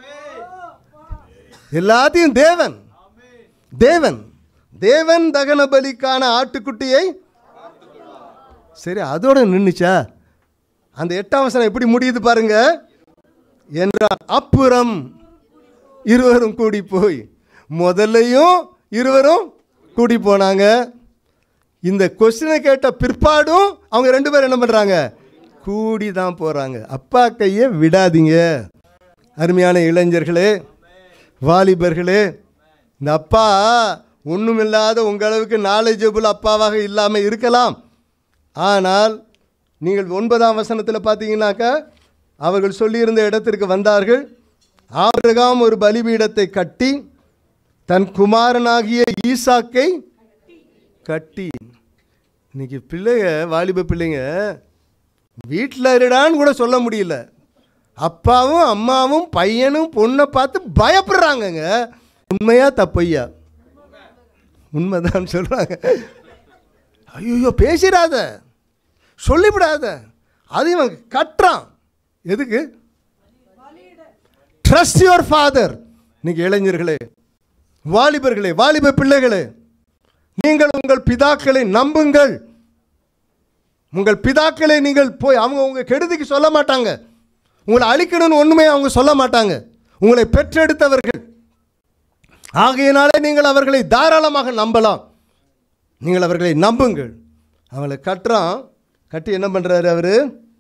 எல்லாத்தையும் தேவன் தேவன் தேவன் தகன பலிக்கான ஆட்டுக்குட்டியை சரி அதோட நின்றுச்சா அந்த எட்டாம் வசனம் எப்படி முடியுது பாருங்க என்றால் அப்புறம் இருவரும் கூடி போய் முதல்லையும் இருவரும் கூடி போனாங்க இந்த கொஸ்டினை கேட்ட பிற்பாடும் அவங்க ரெண்டு பேரும் என்ன பண்ணுறாங்க கூடி தான் போகிறாங்க அப்பா கையை விடாதீங்க அருமையான இளைஞர்களே வாலிபர்களே இந்த அப்பா ஒன்றுமில்லாத உங்கள் அளவுக்கு நாலேஜபிள் அப்பாவாக இல்லாமல் இருக்கலாம் ஆனால் நீங்கள் ஒன்பதாம் வசனத்தில் பார்த்தீங்கன்னாக்கா அவர்கள் சொல்லியிருந்த இடத்திற்கு வந்தார்கள் ஆபிரகாம் ஒரு பலிபீடத்தை கட்டி தன் குமாரனாகிய ஈசாக்கை கட்டி இன்னைக்கு பிள்ளைங்க வாலிப பிள்ளைங்க வீட்டில் இருடான்னு கூட சொல்ல முடியல அப்பாவும் அம்மாவும் பையனும் பொண்ணை பார்த்து பயப்படுறாங்கங்க உண்மையா தப்பையா உண்மைதான் சொல்கிறாங்க ஐயோ பேசிடாத சொல்லிவிடாத அது இவன் கட்டுறான் எதுக்கு ட்ரஸ்ட் யுவர் ஃபாதர் இன்னைக்கு இளைஞர்களே வாலிபர்களே வாலிப பிள்ளைகளே நீங்கள் உங்கள் பிதாக்களை நம்புங்கள் உங்கள் பிதாக்களை நீங்கள் போய் அவங்க உங்கள் கெடுதிக்கு சொல்ல மாட்டாங்க உங்களை அழிக்கணும்னு ஒன்றுமே அவங்க சொல்ல மாட்டாங்க உங்களை பெற்றெடுத்தவர்கள் ஆகையினாலே நீங்கள் அவர்களை தாராளமாக நம்பலாம் நீங்கள் அவர்களை நம்புங்கள் அவளை கட்டுறான் கட்டி என்ன பண்ணுறாரு அவர்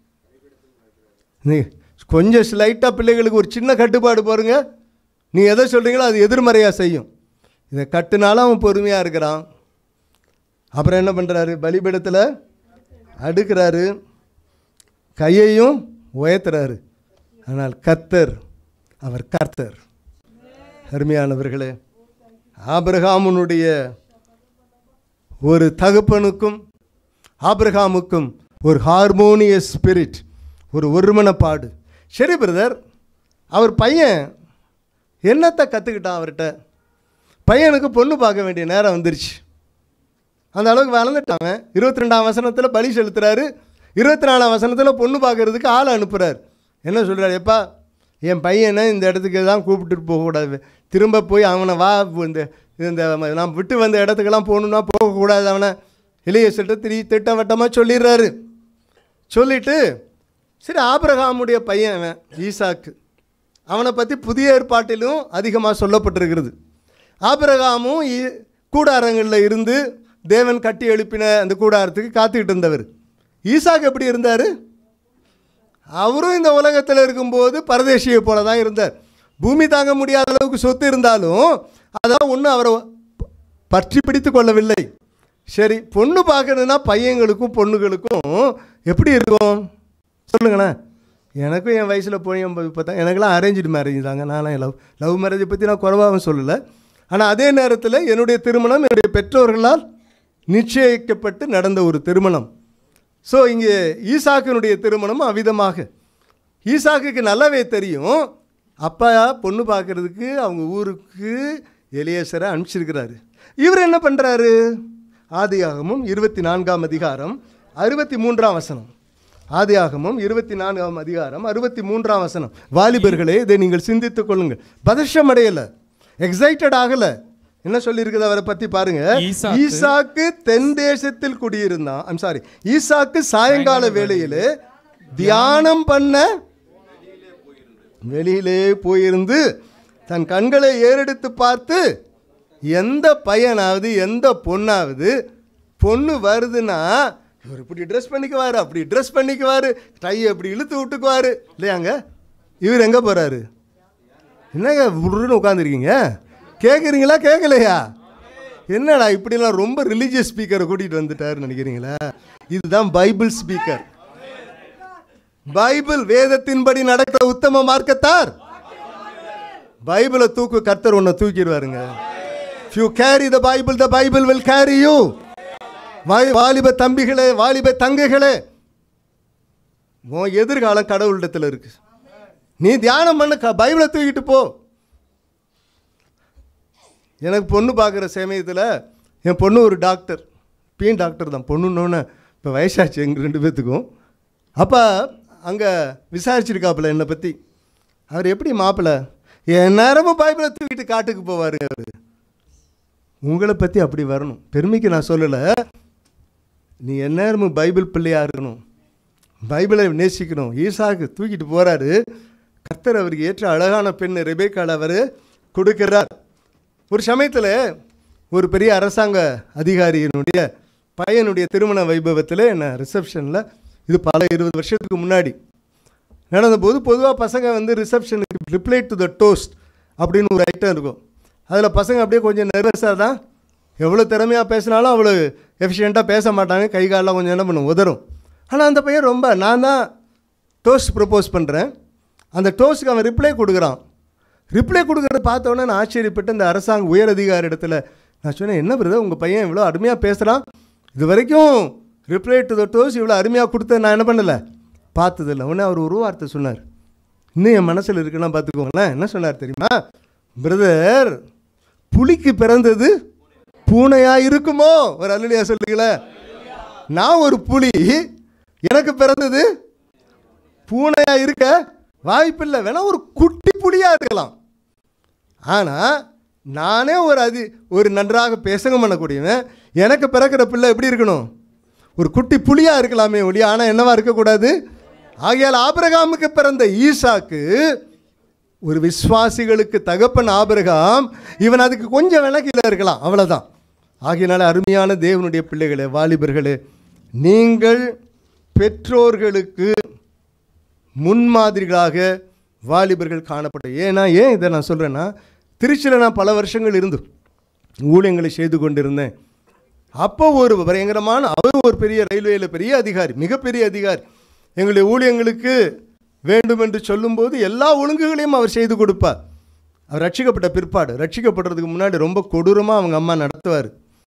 நீ கொஞ்சம் ஸ்லைட்டாக பிள்ளைகளுக்கு ஒரு சின்ன கட்டுப்பாடு பாருங்க நீ எதை சொல்கிறீங்களோ அது எதிர்மறையாக செய்யும் இதை கட்டுனாலும் அவன் பொறுமையாக இருக்கிறான் அப்புறம் என்ன பண்ணுறாரு பலிபீடத்தில் அடுக்கிறாரு கையையும் உயர்த்துறாரு ஆனால் கர்த்தர் அவர் கர்த்தர் அருமையானவர்களே ஆபிரகாமுனுடைய ஒரு தகப்பனுக்கும் ஆபிரகாமுக்கும் ஒரு ஹார்மோனியஸ் ஸ்பிரிட் ஒரு ஒருமனப்பாடு சரி பிரதர் அவர் பையன் என்னத்தை கற்றுக்கிட்டான் அவர்கிட்ட பையனுக்கு பொண்ணு பார்க்க வேண்டிய நேரம் வந்துருச்சு அந்த அளவுக்கு வளர்ந்துட்டாங்க இருபத்தி ரெண்டாம் வசனத்தில் பலி செலுத்துறாரு இருபத்தி நாலாம் வசனத்தில் பொண்ணு பார்க்கறதுக்கு ஆள் அனுப்புகிறார் என்ன சொல்கிறார் எப்பா என் பையனை இந்த இடத்துக்கு தான் கூப்பிட்டுட்டு போகக்கூடாது திரும்ப போய் அவனை வா இந்த இந்த நான் விட்டு வந்த இடத்துக்கெல்லாம் போகணுன்னா போகக்கூடாது அவனை இளைய சிட்ட திரி திட்டவட்டமாக சொல்லிடுறாரு சொல்லிட்டு சரி ஆபிரகாமுடைய பையன் அவன் ஈசாக்கு அவனை பற்றி புதிய ஏற்பாட்டிலும் அதிகமாக சொல்லப்பட்டிருக்கிறது ஆபிரகாமும் ஈ- கூடாரங்களில் இருந்து தேவன் கட்டி எழுப்பின அந்த கூடாரத்துக்கு காத்துக்கிட்டு இருந்தவர் ஈசாக்கு எப்படி இருந்தார் அவரும் இந்த உலகத்தில் இருக்கும்போது பரதேசியை போல தான் இருந்தார் பூமி தாங்க முடியாத அளவுக்கு சொத்து இருந்தாலும் அதான் ஒன்றும் அவரை பற்றி பிடித்து கொள்ளவில்லை சரி பொண்ணு பார்க்கணுன்னா பையங்களுக்கும் பொண்ணுகளுக்கும் எப்படி இருக்கும் சொல்லுங்களேன் எனக்கும் என் வயசில் போய் இப்போ தான் எனக்கெல்லாம் அரேஞ்சு மேரேஜ் தாங்க நான்லாம் லவ் லவ் மேரேஜை பற்றி நான் குறைவாகவும் சொல்லலை ஆனால் அதே நேரத்தில் என்னுடைய திருமணம் என்னுடைய பெற்றோர்களால் நிச்சயிக்கப்பட்டு நடந்த ஒரு திருமணம் ஸோ இங்கே ஈசாக்கினுடைய திருமணம் அவ்விதமாக ஈசாக்குக்கு நல்லாவே தெரியும் அப்பா பொண்ணு பார்க்கறதுக்கு அவங்க ஊருக்கு எலியேசரை அனுப்பிச்சிருக்கிறாரு இவர் என்ன பண்ணுறாரு ஆதியாகமும் இருபத்தி நான்காம் அதிகாரம் அறுபத்தி மூன்றாம் வசனம் ஆதியாகமும் இருபத்தி நான்காம் அதிகாரம் அறுபத்தி மூன்றாம் வசனம் வாலிபர்களே இதை நீங்கள் சிந்தித்துக் கொள்ளுங்கள் பதஷம் அடையலை எக்ஸைட்டட் ஆகலை என்ன சொல்லியிருக்குது அவரை பற்றி பாருங்க ஈசாக்கு- ஈசாக்கு தென் தேசத்தில் குடியிருந்தான் ஐம் சாரி ஈசாக்கு சாயங்கால வேளையிலே தியானம் பண்ண வெளியிலே போயிருந்து தன் கண்களை ஏறெடுத்து பார்த்து எந்த பையனாவது எந்த பொண்ணாவது பொண்ணு வருதுன்னா இவர் இப்படி ட்ரெஸ் பண்ணிக்குவார் அப்படி ட்ரெஸ் பண்ணிக்குவார் டை அப்படி இழுத்து விட்டுக்குவார் இல்லையாங்க இவர் எங்கே போகிறாரு என்னங்க உருன்னு உட்காந்துருக்கீங்க கேட்குறீங்களா கேட்கலையா என்னடா இப்படிலாம் ரொம்ப ரிலீஜியஸ் ஸ்பீக்கரை கூட்டிகிட்டு வந்துட்டாருன்னு நினைக்கிறீங்களா இதுதான் பைபிள் ஸ்பீக்கர் பைபிள் வேதத்தின்படி நடக்கிற உத்தம மார்க்கத்தார் பைபிளை தூக்கு கர்த்தர் உன்னை தூக்கிடுவாருங்க if you carry the bible the bible will carry you வாய்- வாலிப தம்பிகளே வாலிப தங்கைகளே உன் எதிர்காலம் கடவுளிடத்தில் இருக்கு நீ தியானம் பண்ண க- பைபிளை தூக்கிட்டு போ எனக்கு பொண்ணு பார்க்குற சமயத்தில் என் பொண்ணு ஒரு டாக்டர் பீன் டாக்டர் தான் பொண்ணுன்னொன்னே இப்போ வயசாச்சு எங்கள் ரெண்டு பேர்த்துக்கும் அப்போ அங்கே விசாரிச்சிருக்காப்புல என்னை பற்றி அவர் எப்படி மாப்பிள்ளை என் நேரமும் பைபிளை தூக்கிட்டு காட்டுக்கு போவாருங்க அவர் உங்களை பற்றி அப்படி வரணும் பெருமைக்கு நான் சொல்லலை நீ எந்நேரமும் பைபிள் பிள்ளையாக இருக்கணும் பைபிளை நேசிக்கணும் ஈசாக்கு தூக்கிட்டு போகிறாரு கர்த்தர் அவருக்கு ஏற்ற அழகான பெண் ரெபேக்கால் அவர் கொடுக்கிறார் ஒரு சமயத்தில் ஒரு பெரிய அரசாங்க அதிகாரியினுடைய பையனுடைய திருமண வைபவத்தில் என்ன ரிசப்ஷனில் இது பல இருபது வருஷத்துக்கு முன்னாடி நடந்தபோது பொதுவாக பசங்க வந்து ரிசப்ஷனுக்கு ரிப்ளை டு த டோஸ்ட் அப்படின்னு ஒரு ஐட்டம் இருக்கும் அதில் பசங்க அப்படியே கொஞ்சம் நர்வஸாக தான் எவ்வளோ திறமையாக பேசினாலும் அவ்வளோ எஃபிஷியண்ட்டாக பேச மாட்டாங்க கை காலெலாம் கொஞ்சம் என்ன பண்ணும் உதறும் ஆனால் அந்த பையன் ரொம்ப நான் தான் டோஸ்ட் ப்ரப்போஸ் பண்ணுறேன் அந்த டோஸ்ட்டுக்கு அவன் ரிப்ளை கொடுக்குறான் ரிப்ளை கொடுக்குறத பார்த்த உடனே நான் ஆச்சரியப்பட்டு இந்த அரசாங்க உயர் அதிகாரி இடத்துல நான் சொன்னேன் என்ன பிரதர் உங்கள் பையன் இவ்வளோ அருமையாக பேசுகிறான் இது வரைக்கும் ரிப்ளை டு த டோஸ் இவ்வளோ அருமையாக கொடுத்த நான் என்ன பண்ணலை பார்த்ததில்ல உடனே அவர் ஒரு வார்த்தை சொன்னார் இன்னும் என் மனசில் இருக்குன்னா பார்த்துக்கோங்களேன் என்ன சொன்னார் தெரியுமா பிரதர் புலிக்கு பிறந்தது பூனையா இருக்குமோ ஒரு அல்லியா சொல்லுங்களேன் நான் ஒரு புலி எனக்கு பிறந்தது பூனையா இருக்க வாய்ப்பில்லை வேணா ஒரு குட்டி புலியா இருக்கலாம் ஆனால் நானே ஒரு அதி ஒரு நன்றாக பேசங்க பண்ணக்கூடியவன் எனக்கு பிறக்கிற பிள்ளை எப்படி இருக்கணும் ஒரு குட்டி புலியாக இருக்கலாமே ஒழிய ஆனால் என்னவா இருக்கக்கூடாது ஆகையால் ஆபிரகாமுக்கு பிறந்த ஈசாக்கு ஒரு விசுவாசிகளுக்கு தகப்பன் ஆபிரகாம் இவன் அதுக்கு கொஞ்சம் விலகில இருக்கலாம் அவ்வளோதான் ஆகையினால அருமையான தேவனுடைய பிள்ளைகளே வாலிபர்களே நீங்கள் பெற்றோர்களுக்கு முன்மாதிரிகளாக வாலிபர்கள் காணப்பட்ட ஏன்னா ஏன் இதை நான் சொல்கிறேன்னா திருச்சியில் நான் பல வருஷங்கள் இருந்து ஊழியங்களை செய்து கொண்டிருந்தேன் அப்போ ஒரு பயங்கரமான அவர் ஒரு பெரிய ரயில்வேயில் பெரிய அதிகாரி மிகப்பெரிய அதிகாரி எங்களுடைய ஊழியங்களுக்கு வேண்டும் என்று சொல்லும்போது எல்லா ஒழுங்குகளையும் அவர் செய்து கொடுப்பார் அவர் ரட்சிக்கப்பட்ட பிற்பாடு ரட்சிக்கப்படுறதுக்கு முன்னாடி ரொம்ப கொடூரமாக அவங்க அம்மா நடத்துவார்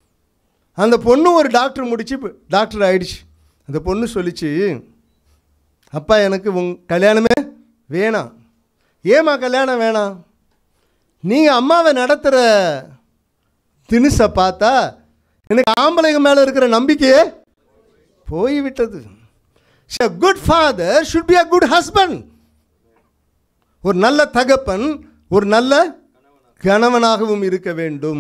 அந்த பொண்ணு ஒரு டாக்டர் முடிச்சு இப்ப டாக்டர் ஆயிடுச்சு அந்த பொண்ணு சொல்லிச்சு அப்பா எனக்கு உங் கல்யாணமே வேணாம் ஏம்மா கல்யாணம் வேணாம் நீங்கள் அம்மாவை நடத்துகிற தினுசை பார்த்தா எனக்கு ஆம்பளைங்க மேலே இருக்கிற நம்பிக்கையே போய்விட்டது good father should be a good husband ஒரு நல்ல தகப்பன் ஒரு நல்ல கணவனாகவும் இருக்க வேண்டும்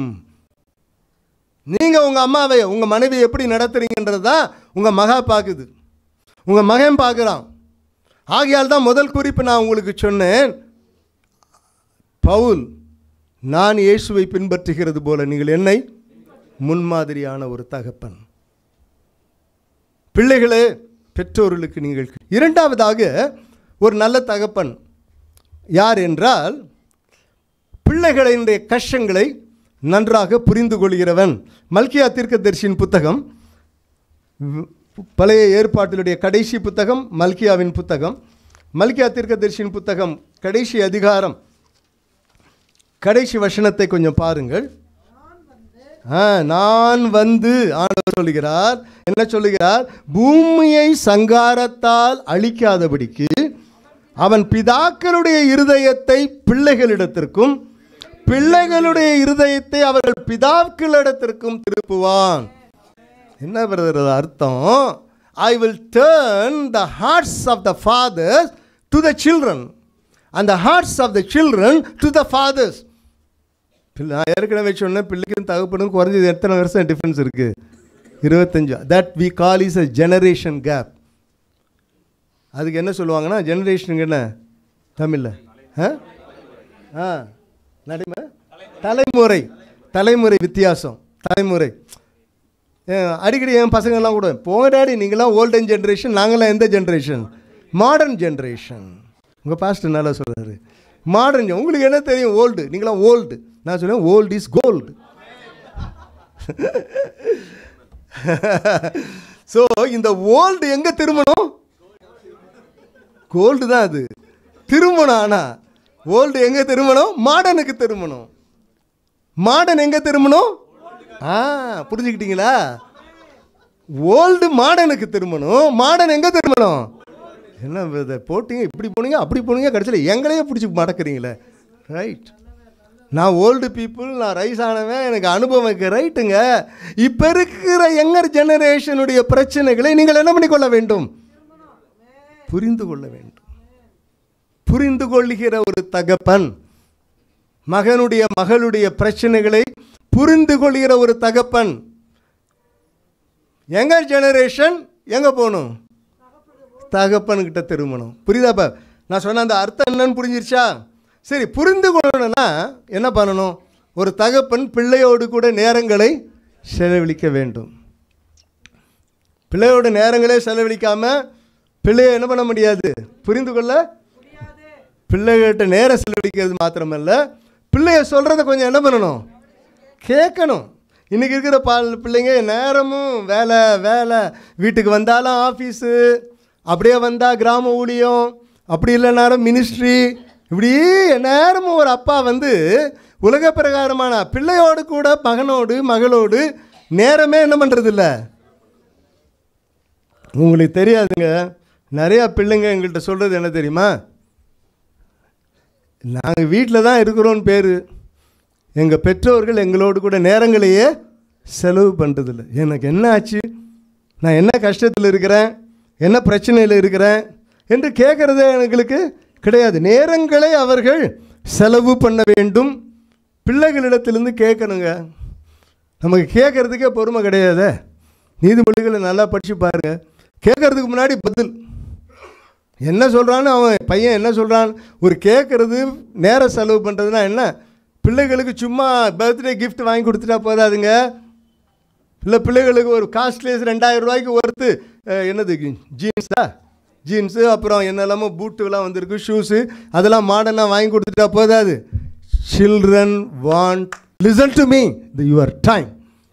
நீங்கள் உங்கள் அம்மாவை உங்கள் மனைவி எப்படி நடத்துறீங்கன்றது தான் உங்கள் மகா பார்க்குது உங்கள் மகன் பார்க்குறான் ஆகையால் தான் முதல் குறிப்பு நான் உங்களுக்கு சொன்னேன் பவுல் நான் இயேசுவை பின்பற்றுகிறது போல நீங்கள் என்னை முன்மாதிரியான ஒரு தகப்பன் பிள்ளைகளே பெற்றோர்களுக்கு நீங்கள் இரண்டாவதாக ஒரு நல்ல தகப்பன் யார் என்றால் பிள்ளைகளினுடைய கஷ்டங்களை நன்றாக புரிந்து கொள்கிறவன் மல்கியா தீர்க்கதரிசியின் புத்தகம் வ்- பழைய ஏற்பாட்டினுடைய கடைசி புத்தகம் மல்கியாவின் புத்தகம் மல்கியா தீர்க்கதரிசியின் புத்தகம் கடைசி அதிகாரம் கடைசி வசனத்தை கொஞ்சம் பாருங்கள் ஆ, நான் வந்து ஆண்டவர் சொல்லுகிறார் என்ன சொல்லுகிறார் பூமியை சங்காரத்தால் அழிக்காதபடிக்கு அவன் பிதாக்களுடைய இருதயத்தை பிள்ளைகளிடத்திற்கும் பிள்ளைகளுடைய இருதயத்தை அவர்கள் பிதாக்களிடத்திற்கும் திருப்புவான் என்ன பிரதர் அது அர்த்தம் I will turn the hearts of the fathers to the children and the hearts of the children to the fathers பிள்ளை நான் ஏற்கனவே சொன்னேன் பிள்ளைக்கும் தகப்பனுக்கும் குறைஞ்சது எத்தனை வருஷம் டிஃப்ரென்ஸ் இருக்குது இருபத்தஞ்சு that we call is a generation gap அதுக்கு என்ன சொல்லுவாங்கன்னா ஜெனரேஷனுக்கு என்ன தமிழில் ஆ ஆ நடைமை தலைமுறை தலைமுறை வித்தியாசம் தலைமுறை ஏன், அடிக்கடி என் பசங்கள்லாம் கூட போங்க டாடி நீங்களாம் ஓல்டன் ஜென்ரேஷன் நாங்களாம் எந்த ஜென்ரேஷன் மாடர்ன் ஜென்ரேஷன் உங்கள் பாஸ்டர் நல்லா சொல்கிறாரு மாடர்ன் உங்களுக்கு என்ன தெரியும் ஓல்டு நீங்களாம் ஓல்டு நான் சொல்லுவேன் ஓல்டு இஸ் கோல்டு ஸோ இந்த ஓல்டு எங்கே திரும்பணும் கோல்டு தான் அது திரும்பணும் ஆனால் ஓல்டு எங்கே திரும்பணும் மாடர்னுக்கு திரும்பணும் மாடர்ன் எங்கே திரும்பணும் ஆ புரிஞ்சுக்கிட்டீங்களா ஓல்டு மாடர்னுக்கு திரும்பணும் மாடர்ன் எங்கே திரும்பணும் என்ன இதை போட்டீங்க இப்படி போனீங்க அப்படி போனீங்க கடைசியில் எங்களையே பிடிச்சி மடக்குறீங்களே ரைட் நான் ஓல்டு பீப்புள் நான் ரைஸ் ஆனவன் எனக்கு அனுபவம் இருக்கு ரைட்டுங்க இப்போ இருக்கிற யங்கர் ஜெனரேஷனுடைய பிரச்சனைகளை நீங்கள் என்ன பண்ணிக்கொள்ள வேண்டும் புரிந்து கொள்ள வேண்டும் புரிந்து கொள்ளுகிற ஒரு தகப்பன் மகனுடைய மகளுடைய பிரச்சனைகளை புரிந்து கொள்கிற ஒரு தகப்பன் யங்கர் ஜெனரேஷன் எங்கே போகணும் தகப்பன்கிட்ட திரும்பணும் புரியுதாப்பா நான் சொன்ன அந்த அர்த்தம் என்னன்னு புரிஞ்சிருச்சா சரி புரிந்து கொள்ளணும்னா என்ன பண்ணணும் ஒரு தகப்பன் பிள்ளையோடு கூட நேரங்களை செலவழிக்க வேண்டும் பிள்ளையோட நேரங்களே செலவழிக்காம பிள்ளையை என்ன பண்ண முடியாது புரிந்து கொள்ள பிள்ளைகிட்ட நேரம் செலவழிக்கிறது மாத்திரமல்ல பிள்ளைய சொல்கிறத கொஞ்சம் என்ன பண்ணணும் கேட்கணும் இன்றைக்கி இருக்கிற பால் பிள்ளைங்க நேரமும் வேலை வேலை வீட்டுக்கு வந்தாலும் ஆஃபீஸு அப்படியே வந்தால் கிராம ஊழியம் அப்படி இல்லைனாலும் மினிஸ்ட்ரி இப்படி நேரமும் ஒரு அப்பா வந்து உலக பிரகாரமான பிள்ளையோடு கூட மகனோடு மகளோடு நேரமே என்ன பண்ணுறதில்ல உங்களுக்கு தெரியாதுங்க நிறையா பிள்ளைங்க எங்கள்கிட்ட சொல்கிறது என்ன தெரியுமா நாங்கள் வீட்டில் தான் இருக்கிறோன்னு பேர் எங்கள் பெற்றோர்கள் எங்களோடு கூட நேரங்களையே செலவு பண்ணுறதில்ல எனக்கு என்ன ஆச்சு நான் என்ன கஷ்டத்தில் இருக்கிறேன் என்ன பிரச்சனையில் இருக்கிறேன் என்று கேட்குறதே எங்களுக்கு கிடையாது நேரங்களை அவர்கள் செலவு பண்ண வேண்டும் பிள்ளைகளிடத்திலிருந்து கேட்கணுங்க நமக்கு கேட்குறதுக்கே பொறுமை கிடையாதே நீதிமொழிகளை நல்லா படித்து பாருங்க கேட்குறதுக்கு முன்னாடி பதில் என்ன சொல்கிறான்னு அவன் பையன் என்ன சொல்கிறான் ஒரு கேட்குறது நேர செலவு பண்ணுறதுனா என்ன பிள்ளைகளுக்கு சும்மா பர்த்டே gift வாங்கி கொடுத்துட்டா போதாதுங்க இல்லை பிள்ளைகளுக்கு ஒரு காஸ்ட்லியஸ் ரெண்டாயிரம் ரூபாய்க்கு ஒருத்து அஹ், என்னது ஜீன்ஸா ஜீன்ஸு அப்புறம் என்னெல்லாமோ பூட்டுலாம் வந்திருக்கு ஷூஸு அதெல்லாம் மாடர்னாக வாங்கி கொடுத்துட்டா போதாது children want listen to me the your time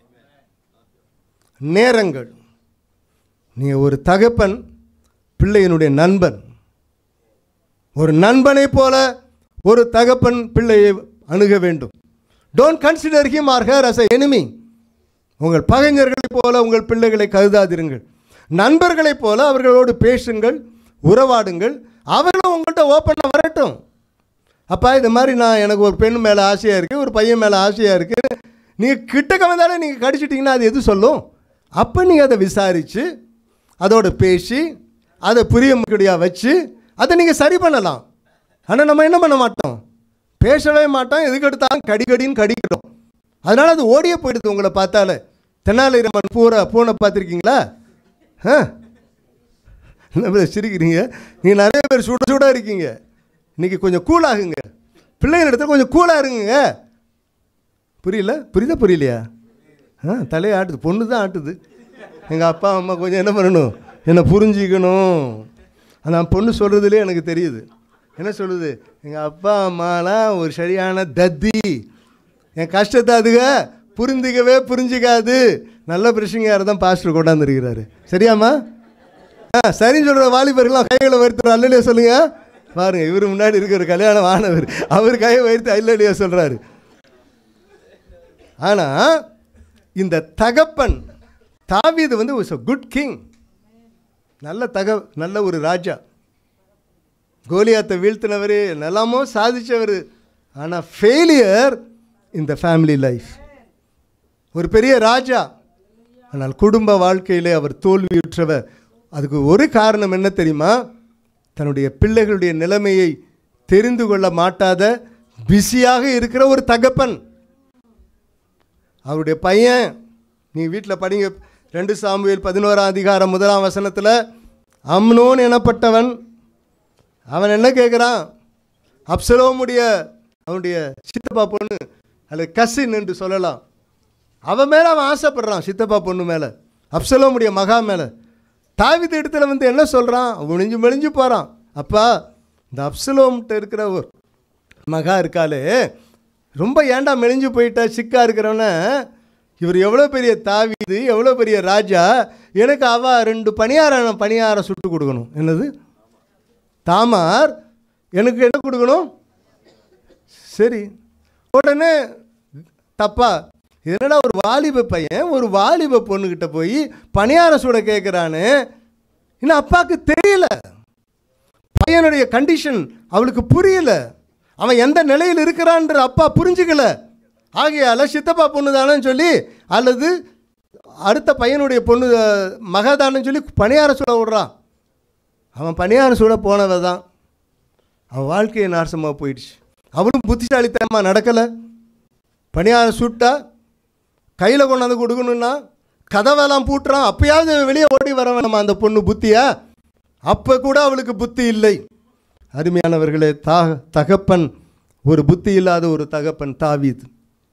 நேரங்கள் நீங்கள் ஒரு தகப்பன் பிள்ளையினுடைய நண்பன் ஒரு நண்பனைப் போல ஒரு தகப்பன் பிள்ளையை அணுக வேண்டும் don't consider him or her as a enemy உங்கள் பகைஞர்களைப் போல உங்கள் பிள்ளைகளை கருதாதிருங்கள் நண்பர்களைப் போல அவர்களோடு பேசுங்கள் உறவாடுங்கள் அவர்களும் உங்கள்கிட்ட ஓப்பனாக வரட்டும் அப்பா இது மாதிரி நான் எனக்கு ஒரு பெண் மேலே ஆசையாக இருக்குது ஒரு பையன் மேலே ஆசையாக இருக்குது நீங்கள் கிட்டக்க வந்தாலே நீங்கள் கடிச்சிட்டிங்கன்னா அது எது சொல்லும் அப்போ நீங்கள் அதை விசாரித்து அதோட பேசி அதை புரிய முடியா வச்சு அதை நீங்கள் சரி பண்ணலாம் ஆனால் நம்ம என்ன பண்ண மாட்டோம் பேசவே மாட்டோம் எதுக்கு எடுத்தாலும் கடி கடின்னு கடிக்கிறோம் அதனால் அது ஓடியே போயிடுது உங்களை பார்த்தாலே தென்னாலிரமன் பூரா பூனை பார்த்துருக்கீங்களா ஆ என்ன brother சிரிக்கிறீங்க நீங்கள் நிறைய பேர் சுட சுட இருக்கீங்க இன்னைக்கு கொஞ்சம் கூலாகுங்க பிள்ளைங்க இடத்துல கொஞ்சம் கூலாக இருங்க புரியல புரியுதா புரியலையா ஆ தலையை ஆட்டுது பொண்ணு தான் ஆட்டுது எங்கள் அப்பா அம்மா கொஞ்சம் என்ன பண்ணணும் என்னை புரிஞ்சிக்கணும் அந்த பொண்ணு சொல்கிறதுலே எனக்கு தெரியுது என்ன சொல்லுது எங்கள் அப்பா அம்மாலாம் ஒரு சரியான தத்தி என் கஷ்டத்தை அதுக புரிந்துக்கவே புரிஞ்சிக்காது நல்ல பிரச்சனையாக தான் பாஸ்டர் கொண்டாந்துருக்கிறாரு சரியாம்மா ஆ சரின்னு சொல்கிற வாலிபர்கள்லாம் கைகளை வருத்துற அல்லலையா சொல்லுங்க பாருங்க இவர் முன்னாடி இருக்கிற கல்யாணம் ஆனவர் அவர் கையை வைத்து அல்லலையா சொல்கிறாரு ஆனால் இந்த தகப்பன் தாவீது வந்து was a குட் கிங் நல்ல தக நல்ல ஒரு ராஜா கோலியாத்தை வீழ்த்தினவர் நல்லாமோ சாதிச்சவர் ஆனால் ஃபெயிலியர் இந்த ஃபேமிலி லைஃப் ஒரு பெரிய ராஜா ஆனால் குடும்ப வாழ்க்கையிலே அவர் தோல்வியுற்றவர் அதுக்கு ஒரு காரணம் என்ன தெரியுமா தன்னுடைய பிள்ளைகளுடைய நிலைமையை தெரிந்து கொள்ள மாட்டாத பிஸியாக இருக்கிற ஒரு தகப்பன் அவருடைய பையன் நீ வீட்டில் படிங்க ரெண்டு சாமுவேல் பதினோராம் அதிகாரம் முதலாம் வசனத்தில் அம்னோன் எனப்பட்டவன் அவன் என்ன கேட்குறான் அப்சலோமுடைய அவனுடைய சித்தப்பா பொண்ணு அல்லது கசின் என்று சொல்லலாம் அவன் மேலே அவன் ஆசைப்படுறான் சித்தப்பா பொண்ணு மேலே அப்சலோமுடைய மகா மேலே தாவித இடத்துல வந்து என்ன சொல்கிறான் ஒளிஞ்சு மெலிஞ்சு போகிறான் அப்பா இந்த அப்சலோம்கிட்ட இருக்கிற ஒரு மகா இருக்காளே ரொம்ப ஏன்டா மெலிஞ்சு போயிட்டா சிக்கா இருக்கிறவன இவர் எவ்வளோ பெரிய தாவீது எவ்வளோ பெரிய ராஜா எனக்கு அவ ரெண்டு பணியாரம் பணியாரம் சுட்டு கொடுக்கணும் என்னது தாமார் எனக்கு என்ன கொடுக்கணும் சரி உடனே தப்பா இது என்னடா ஒரு வாலிப பையன் ஒரு வாலிப பொண்ணுக்கிட்ட போய் பணியாரம் சுட கேட்குறான்னு இன்னும் அப்பாவுக்கு தெரியல பையனுடைய கண்டிஷன் அவளுக்கு புரியல அவன் எந்த நிலையில் இருக்கிறான்ற அப்பா புரிஞ்சுக்கல ஆகையால சித்தப்பா பொண்ணு தானேன்னு சொல்லி அல்லது அடுத்த பையனுடைய பொண்ணு மகதானு சொல்லி பணியாரம் சுட விடுறான் அவன் பணியாரம் சுட போனவ தான் அவன் வாழ்க்கையை நாசமாக போயிடுச்சு அவனும் புத்திசாலித்தனமாக நடக்கலை பணியாரம் சுட்டா கையில் கொண்டாந்து கொடுக்கணுன்னா கதவெல்லாம் பூட்டுறான் அப்பயாவது வெளியே ஓடி வர வேணாமா அந்த பொண்ணு புத்தியா அப்போ கூட அவளுக்கு புத்தி இல்லை அருமையானவர்களே தா தகப்பன் ஒரு புத்தி இல்லாத ஒரு தகப்பன் தாவீது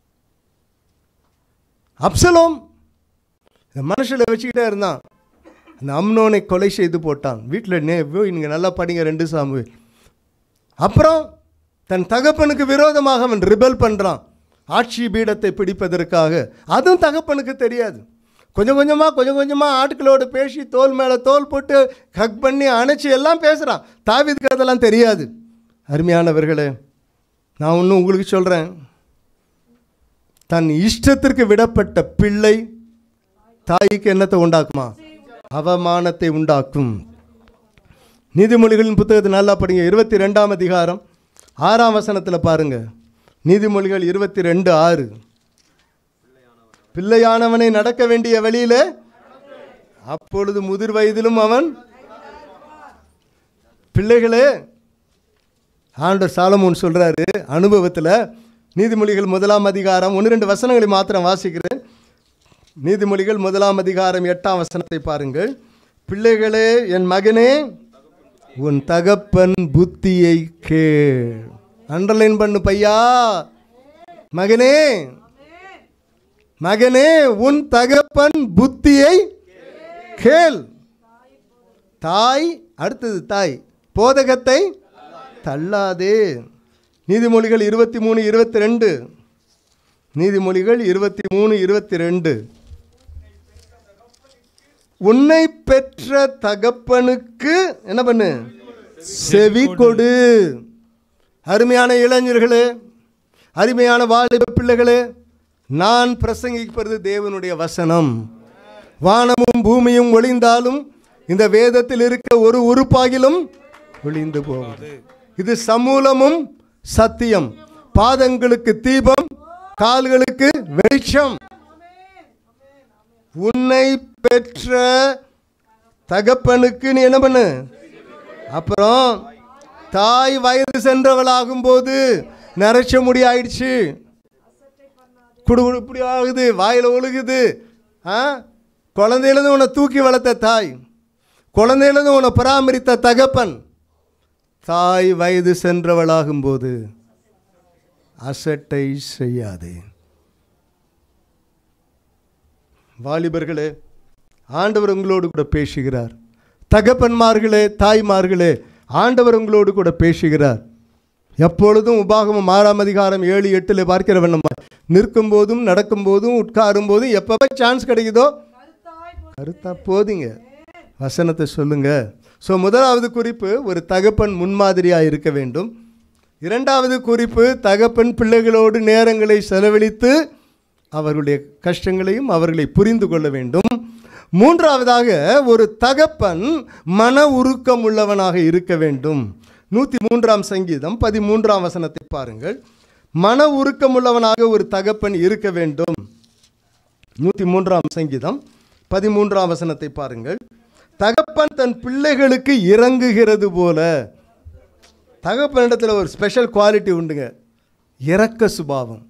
அப்சலோம் இந்த மனுஷனை வச்சுக்கிட்டே இருந்தான் அந்த அம்னோனை கொலை செய்து போட்டான் வீட்டில் நே நீங்கள் நல்லா படிங்க ரெண்டு சாமுவேல் அப்புறம் தன் தகப்பனுக்கு விரோதமாக அவன் ரிபல் பண்ணுறான் ஆட்சி பீடத்தை பிடிப்பதற்காக அதுவும் தகப்பனுக்கு தெரியாது கொஞ்சம் கொஞ்சமாக கொஞ்சம் கொஞ்சமாக ஆட்களோடு பேசி தோல் மேலே தோல் போட்டு ஹக் பண்ணி அணைச்சி எல்லாம் பேசுகிறான் தாவிதுக்கு அதெல்லாம் தெரியாது அருமையானவர்களே நான் ஒன்றும் உங்களுக்கு சொல்கிறேன் தன் இஷ்டத்திற்கு விடப்பட்ட பிள்ளை தாய்க்கு என்னத்தை உண்டாக்குமா அவமானத்தை உண்டாக்கும் நீதிமொழிகளின் புத்தகத்தை நல்லா படிங்க இருபத்தி ரெண்டாம் அதிகாரம் ஆறாம் வசனத்தில் பாருங்க நீதிமொழிகள் இருபத்தி ரெண்டு ஆறு பிள்ளையானவனை நடக்க வேண்டிய வழியிலே அப்பொழுது முதிர் வயதிலும் அவன் பிள்ளைகளே ஆண்டர் சாலமோன் சொல்கிறாரு அனுபவத்தில் நீதிமொழிகள் முதலாம் அதிகாரம் ஒன்று ரெண்டு வசனங்களை மாத்திரம் வாசிக்கிறேன் நீதிமொழிகள் முதலாம் அதிகாரம் எட்டாம் வசனத்தை பாருங்கள் பிள்ளைகளே என் மகனே உன் தகப்பன் புத்தியை கேள் அண்டர்லைன் பண்ணு பையா மகனே மகனே உன் தகப்பன் புத்தியை கேள் தாய் அடுத்தது தாய் போதகத்தை தள்ளாதே நீதிமொழிகள் இருபத்தி மூணு இருபத்தி ரெண்டு நீதிமொழிகள் இருபத்தி மூணு இருபத்தி ரெண்டு உன்னை பெற்ற தகப்பனுக்கு என்ன பண்ணு செவி கொடு அருமையான இளைஞர்களே அருமையான வாலிப பிள்ளைகளே நான் பிரசங்கிப்பது தேவனுடைய வசனம் வானமும் பூமியும் ஒளிந்தாலும் இந்த வேதத்தில் இருக்க ஒரு உறுப்பாகிலும் ஒளிந்து போவது இது சமூலமும் சத்தியம் பாதங்களுக்கு தீபம் கால்களுக்கு வெளிச்சம் உன்னை பெற்ற தகப்பனுக்கு நீ என்ன பண்ணு அப்புறம் தாய் வயது சென்றவளாகும் போது நரைச்ச முடி ஆயிடுச்சு குடுகுடு இப்படி ஆகுது வாயில் ஒழுகுது ஆ குழந்தையிலேருந்து உன்னை தூக்கி வளர்த்த தாய் குழந்தையிலேருந்து உன்னை பராமரித்த தகப்பன் தாய் வயது சென்றவளாகும்போது அசட்டை செய்யாதே வாலிபர்களே ஆண்டவர் உங்களோடு கூட பேசுகிறார் தகப்பன்மார்களே தாய்மார்களே ஆண்டவர் உங்களோடு கூட பேசுகிறார் எப்பொழுதும் உபாகமம் ஆறாம் அதிகாரம் ஏழு எட்டில் பார்க்கிறவன் நம்ம நிற்கும் போதும் நடக்கும் போதும் உட்காரும் போதும் எப்போ சான்ஸ் கிடைக்குதோ கருத்தா போதிங்க வசனத்தை சொல்லுங்க ஸோ முதலாவது குறிப்பு ஒரு தகப்பன் முன்மாதிரியாக இருக்க வேண்டும் இரண்டாவது குறிப்பு தகப்பன் பிள்ளைகளோடு நேரங்களை செலவழித்து அவர்களுடைய கஷ்டங்களையும் அவர்களை புரிந்து கொள்ள வேண்டும் மூன்றாவதாக ஒரு தகப்பன் மன உருக்கம் உள்ளவனாக இருக்க வேண்டும் நூற்றி மூன்றாம் சங்கீதம் பதிமூன்றாம் வசனத்தை பாருங்கள் மன உருக்கம் உள்ளவனாக ஒரு தகப்பன் இருக்க வேண்டும் நூற்றி மூன்றாம் சங்கீதம் பதிமூன்றாம் வசனத்தை பாருங்கள் தகப்பன் தன் பிள்ளைகளுக்கு இறங்குகிறது போல தகப்பனிடத்தில் ஒரு ஸ்பெஷல் குவாலிட்டி உண்டுங்க இரக்க சுபாவம்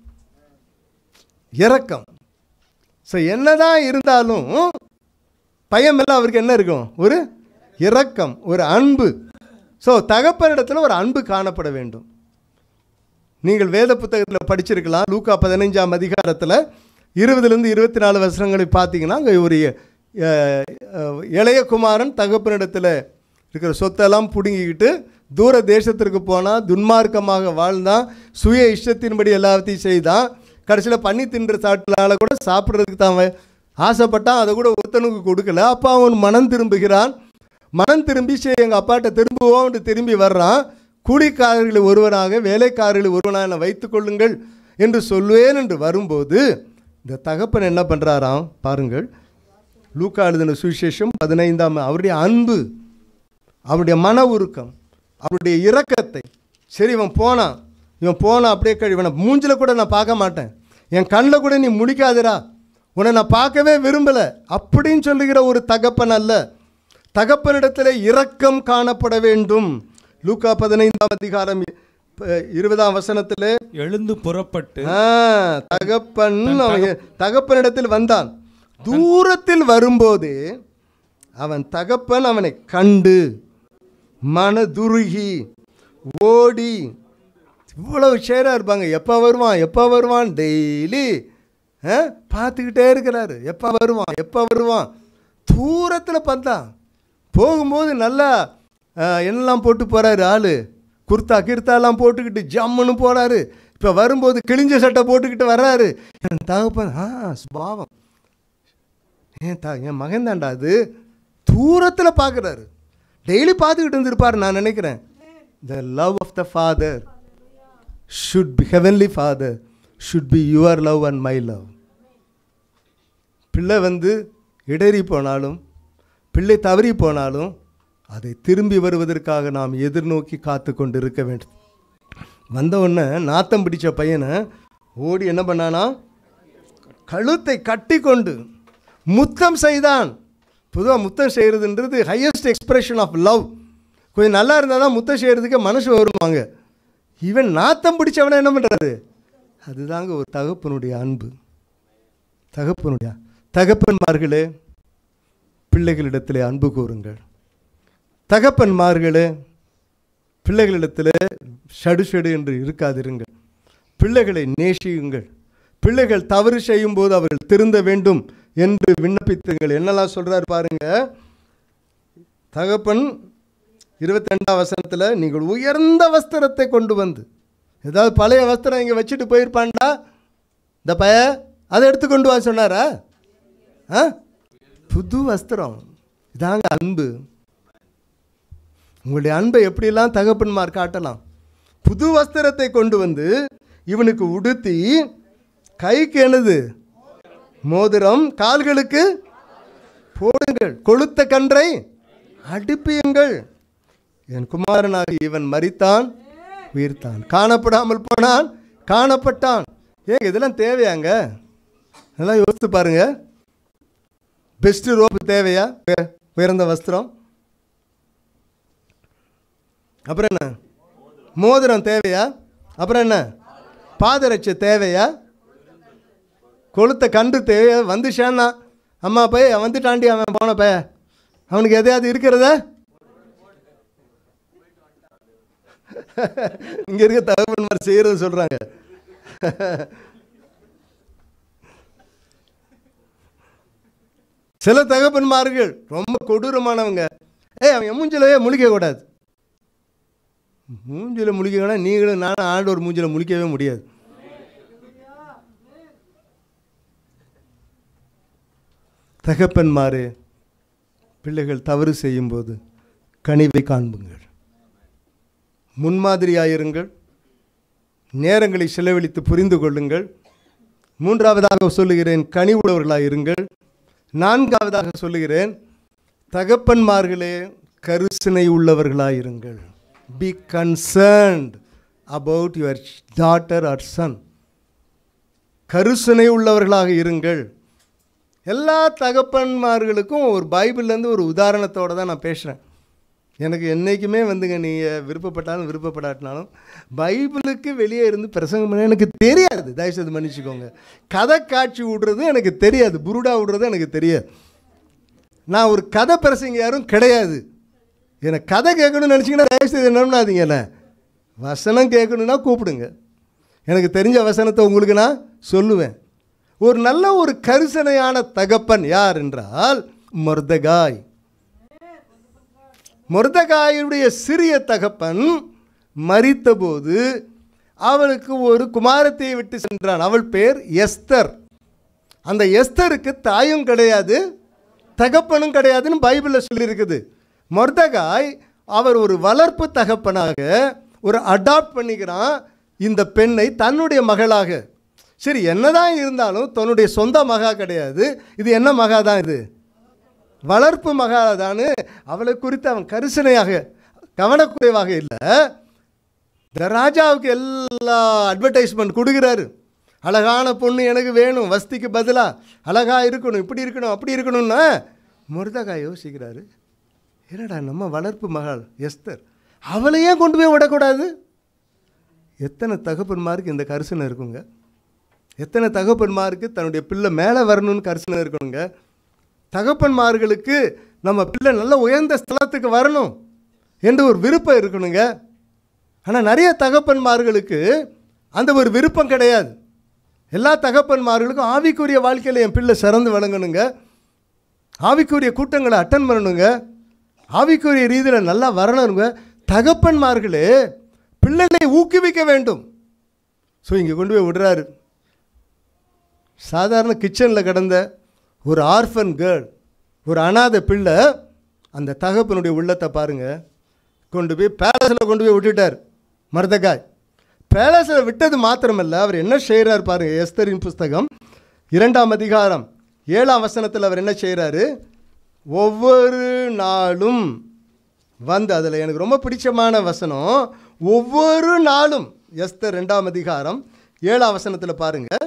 இரக்கம் ஸோ என்னதான் இருந்தாலும் பையன் மேலே அவருக்கு என்ன இருக்கும் ஒரு இரக்கம் ஒரு அன்பு ஸோ தகப்பனிடத்தில் ஒரு அன்பு காணப்பட வேண்டும் நீங்கள் வேத புத்தகத்தில் படிச்சிருக்கலாம் லூக்கா பதினைஞ்சாம் அதிகாரத்தில் இருபதுலேருந்து இருபத்தி நாலு வருஷங்களை பார்த்தீங்கன்னா அங்கே ஒரு அஹ், அஹ், இளைய குமாரன் தகப்பனிடத்தில் இருக்கிற சொத்தெல்லாம் பிடுங்கிக்கிட்டு தூர தேசத்திற்கு போனால் துன்மார்க்கமாக வாழ்ந்தான் சுய இஷ்டத்தின்படி எல்லாத்தையும் செய்தான் கடைசியில் பண்ணி தின்ற சாட்டினால கூட சாப்பிட்றதுக்கு தான் அவன் ஆசைப்பட்டான் அதை கூட ஒருத்தனுக்கு கொடுக்கல அப்போ அவன் மனம் திரும்புகிறான் மனம் திரும்பி சரி எங்கள் அப்பாட்ட திரும்புவோம்னு திரும்பி வர்றான் கூலிக்காரர்களில் ஒருவனாக வேலைக்காரர்களில் ஒருவனாக என்னை வைத்துக் கொள்ளுங்கள் என்று சொல்லுவேன் என்று வரும்போது இந்த தகப்பன் என்ன பண்ணுறாராம் பாருங்கள் லூக்கா எழுதின சுவிசேஷம் பதினைந்தாம் அவருடைய அன்பு அவருடைய மன உருக்கம் அவருடைய இரக்கத்தை சரி இவன் போனான் இவன் போனான் அப்படியே கழி இவனை மூஞ்சில் கூட நான் பார்க்க மாட்டேன் என் கண்ணில் கூட நீ முடிக்காதடா உன்னை நான் பார்க்கவே விரும்பலை அப்படின்னு சொல்லுகிற ஒரு தகப்பன் அல்ல தகப்பனிடத்தில் இரக்கம் காணப்பட வேண்டும் லூக்கா பதினைந்தாம் அதிகாரம் இ- இருபதாம் வசனத்தில் எழுந்து புறப்பட்டு ஆ, தகப்பன் அவன் தகப்பனிடத்தில் வந்தான் தூரத்தில் வரும்போது அவன் தகப்பன் அவனை கண்டு மனதுருகி ஓடி இவ்வளவு ஷேராக இருப்பாங்க எப்போ வருவான் எப்போ வருவான் டெய்லி பார்த்துக்கிட்டே இருக்கிறாரு எப்போ வருவான் எப்போ வருவான் தூரத்தில் பார்த்தான் போகும்போது நல்லா ஆ, என்னெல்லாம் போட்டு போகிறாரு ஆள் குர்த்தா கிர்த்தாலாம் போட்டுக்கிட்டு ஜம்முன்னு போகிறாரு இப்போ வரும்போது கிழிஞ்ச சட்டை போட்டுக்கிட்டு வர்றாரு என் தகப்பன் ஆ சுபாவம் என் த என் மகன் தாண்டா அது தூரத்தில் பார்க்குறாரு டெய்லி பார்த்துக்கிட்டு இருந்திருப்பார் நான் நினைக்கிறேன் the love of the father should be heavenly father should be your love and my love பிள்ளை வந்து இடறி போனாலும் பிள்ளை தவறி போனாலும் அதை திரும்பி வருவதற்காக நாம் எதிர்நோக்கி காத்து கொண்டு இருக்க வேண்டும் வந்த உடனே நாத்தம் பிடிச்ச பையனை ஓடி என்ன பண்ணானா கழுத்தை கட்டி கொண்டு முத்தம் செய்தான் பொதுவாக முத்தம் செய்கிறதுன்றது ஹையஸ்ட் எக்ஸ்பிரஷன் ஆஃப் லவ் கொஞ்சம் நல்லா இருந்தால் தான் முத்தம் செய்கிறதுக்கே மனசு வருவாங்க இவன் நாத்தம் பிடிச்சவனை என்ன பண்ணுறாரு அதுதாங்க ஒரு தகப்பனுடைய அன்பு தகப்பனுடைய தகப்பன்மார்களே பிள்ளைகளிடத்திலே அன்பு கூறுங்கள் தகப்பன்மார்களே பிள்ளைகளிடத்தில் ஷடு ஷடு என்று இருக்காதிருங்கள் பிள்ளைகளை நேசியுங்கள் பிள்ளைகள் தவறு செய்யும்போது அவர்கள் திருந்த வேண்டும் என்று விண்ணப்பித்துங்கள் என்னெல்லாம் சொல்றார் பாருங்க தகப்பன் இருபத்தி ரெண்டாம் வசனத்தில் நீங்கள் உயர்ந்த வஸ்திரத்தை கொண்டு வந்து ஏதாவது பழைய வஸ்திரம் இங்கே வச்சுட்டு போயிருப்பான்டா இந்த பய அதை எடுத்து கொண்டு வா சொன்னாரா ஆ புது வஸ்திரம் இதாங்க அன்பு உங்களுடைய அன்பை எப்படியெல்லாம் தகப்பன்மார் காட்டலாம் புது வஸ்திரத்தை கொண்டு வந்து இவனுக்கு உடுத்தி கைக்கு என்னது மோதிரம் கால்களுக்கு போடுங்கள் கொளுத்த கன்றை அடுப்பியுங்கள் என் குமாரனாக இவன் மரித்தான் உயிர்த்தான் காணப்படாமல் போனான் காணப்பட்டான் ஏங்க இதெல்லாம் தேவையாங்க நல்லா யோசித்து பாருங்க பெஸ்ட் ரோப்பு தேவையா உய- உயர்ந்த வஸ்திரம் அப்புறம் என்ன மோதிரம் தேவையா அப்புறம் என்ன பாதரட்சை தேவையா கொளுத்த கண்டு தேவையா வந்து சேனா அம்மா போய் வந்துட்டாண்டி அவன் போன பைய அவனுக்கு எதையாவது இருக்கிறத இங்க இருக்க தகவல் செய்யறது சொல்றாங்க சில தகப்பன்மார்கள் ரொம்ப கொடூரமானவங்க ஏய் அவன் என் மூஞ்சிலவே முழிக்கக்கூடாது மூஞ்சில முழிக்கக்கூடா நீங்களும் நானும் ஆண்டவர் மூஞ்சில முழிக்கவே முடியாது தகப்பன்மாரே பிள்ளைகள் தவறு செய்யும்போது கனிவை காண்புங்கள் முன்மாதிரியாயிருங்கள் நேரங்களை செலவழித்து புரிந்து கொள்ளுங்கள் மூன்றாவதாக சொல்லுகிறேன் கனிவுள்ளவர்களாயிருங்கள் நான்காவதாக சொல்லுகிறேன் தகப்பன்மார்களே கருசனை உள்ளவர்களாயிருங்கள் be concerned about your daughter or son கருசனை உள்ளவர்களாக இருங்கள் எல்லா தகப்பன்மார்களுக்கும் ஒரு பைபிள்லேருந்து ஒரு உதாரணத்தோடு தான் நான் பேசுகிறேன் எனக்கு என்றைக்குமே வந்துங்க நீங்கள் விருப்பப்பட்டாலும் விருப்பப்படாட்டினாலும் பைபிளுக்கு வெளியே இருந்து பிரசங்கம் பண்ண எனக்கு தெரியாது தயவுசெய்து மன்னிச்சுக்கோங்க கதை காட்சி விடுறது எனக்கு தெரியாது புருடா விடுறது எனக்கு தெரியாது நான் ஒரு கதை பிரசங்க யாரும் கிடையாது எனக்கு கதை கேட்கணும்னு நினச்சிங்கன்னா தயவுசெய்து என்ன பண்ணாதீங்க என்ன வசனம் கேட்கணுன்னா கூப்பிடுங்க எனக்கு தெரிஞ்ச வசனத்தை உங்களுக்கு நான் சொல்லுவேன் ஒரு நல்ல ஒரு கரிசனையான தகப்பன் யார் என்றால் மொர்தகாய் மொர்தகாயுடைய சிறிய தகப்பன் மரித்தபோது அவளுக்கு ஒரு குமாரத்தை விட்டு சென்றான் அவள் பேர் எஸ்தர் அந்த எஸ்தருக்கு தாயும் கிடையாது தகப்பனும் கிடையாதுன்னு பைபிளில் சொல்லியிருக்குது மொர்தகாய் அவர் ஒரு வளர்ப்பு தகப்பனாக ஒரு அடாப்ட் பண்ணிக்கிறான் இந்த பெண்ணை தன்னுடைய மகளாக சரி என்னதான் இருந்தாலும் தன்னுடைய சொந்த மகா கிடையாது இது என்ன மகா தான் இது வளர்ப்பு மகாதான்னு அவளை குறித்து அவன் கரிசனையாக கவனக்குறைவாக இல்லை இந்த ராஜாவுக்கு எல்லா அட்வர்டைஸ்மெண்ட் கொடுக்குறாரு அழகான பொண்ணு எனக்கு வேணும் வஸ்திக்கு பதிலாக அழகாக இருக்கணும் இப்படி இருக்கணும் அப்படி இருக்கணும்னா முருதகா யோசிக்கிறாரு என்னடா நம்ம வளர்ப்பு மகள் எஸ்தர் அவளையே கொண்டு போய் விடக்கூடாது எத்தனை தகப்பன்மாருக்கு இந்த கரிசனை இருக்குங்க எத்தனை தகப்பன்மாருக்கு தன்னுடைய பிள்ளை மேலே வரணும்னு கரிசனை இருக்கணுங்க தகப்பன்மார்களுக்கு நம்ம பிள்ளை நல்ல உயர்ந்த ஸ்தலத்துக்கு வரணும் என்று ஒரு விருப்பம் இருக்கணுங்க ஆனால் நிறைய தகப்பன்மார்களுக்கு அந்த ஒரு விருப்பம் கிடையாது எல்லா தகப்பன்மார்களுக்கும் ஆவிக்குரிய வாழ்க்கையில் என் பிள்ளை சிறந்து விளங்கணுங்க ஆவிக்குரிய கூட்டங்களை அட்டன் பண்ணணுங்க ஆவிக்குரிய ரீதியில் நல்லா வரணுங்க தகப்பன்மார்களே பிள்ளைகளை ஊக்குவிக்க வேண்டும் ஸோ இங்கே கொண்டு போய் விடுறாரு சாதாரண கிச்சனில் கிடந்த ஒரு ஆர்ஃபன் கேர்ள் ஒரு அனாதை பிள்ளை அந்த தகப்பனுடைய உள்ளத்தை பாருங்கள் கொண்டு போய் பேலஸில் கொண்டு போய் விட்டுட்டார் மருதகாய் பேலஸில் விட்டது மாத்திரமல்ல அவர் என்ன செய்கிறார் பாருங்க எஸ்தரின் புஸ்தகம் இரண்டாம் அதிகாரம் ஏழாம் வசனத்தில் அவர் என்ன செய்கிறாரு ஒவ்வொரு நாளும் வந்து அதில் எனக்கு ரொம்ப பிடிச்சமான வசனம் ஒவ்வொரு நாளும் எஸ்தர் ரெண்டாம் அதிகாரம் ஏழாம் வசனத்தில் பாருங்கள்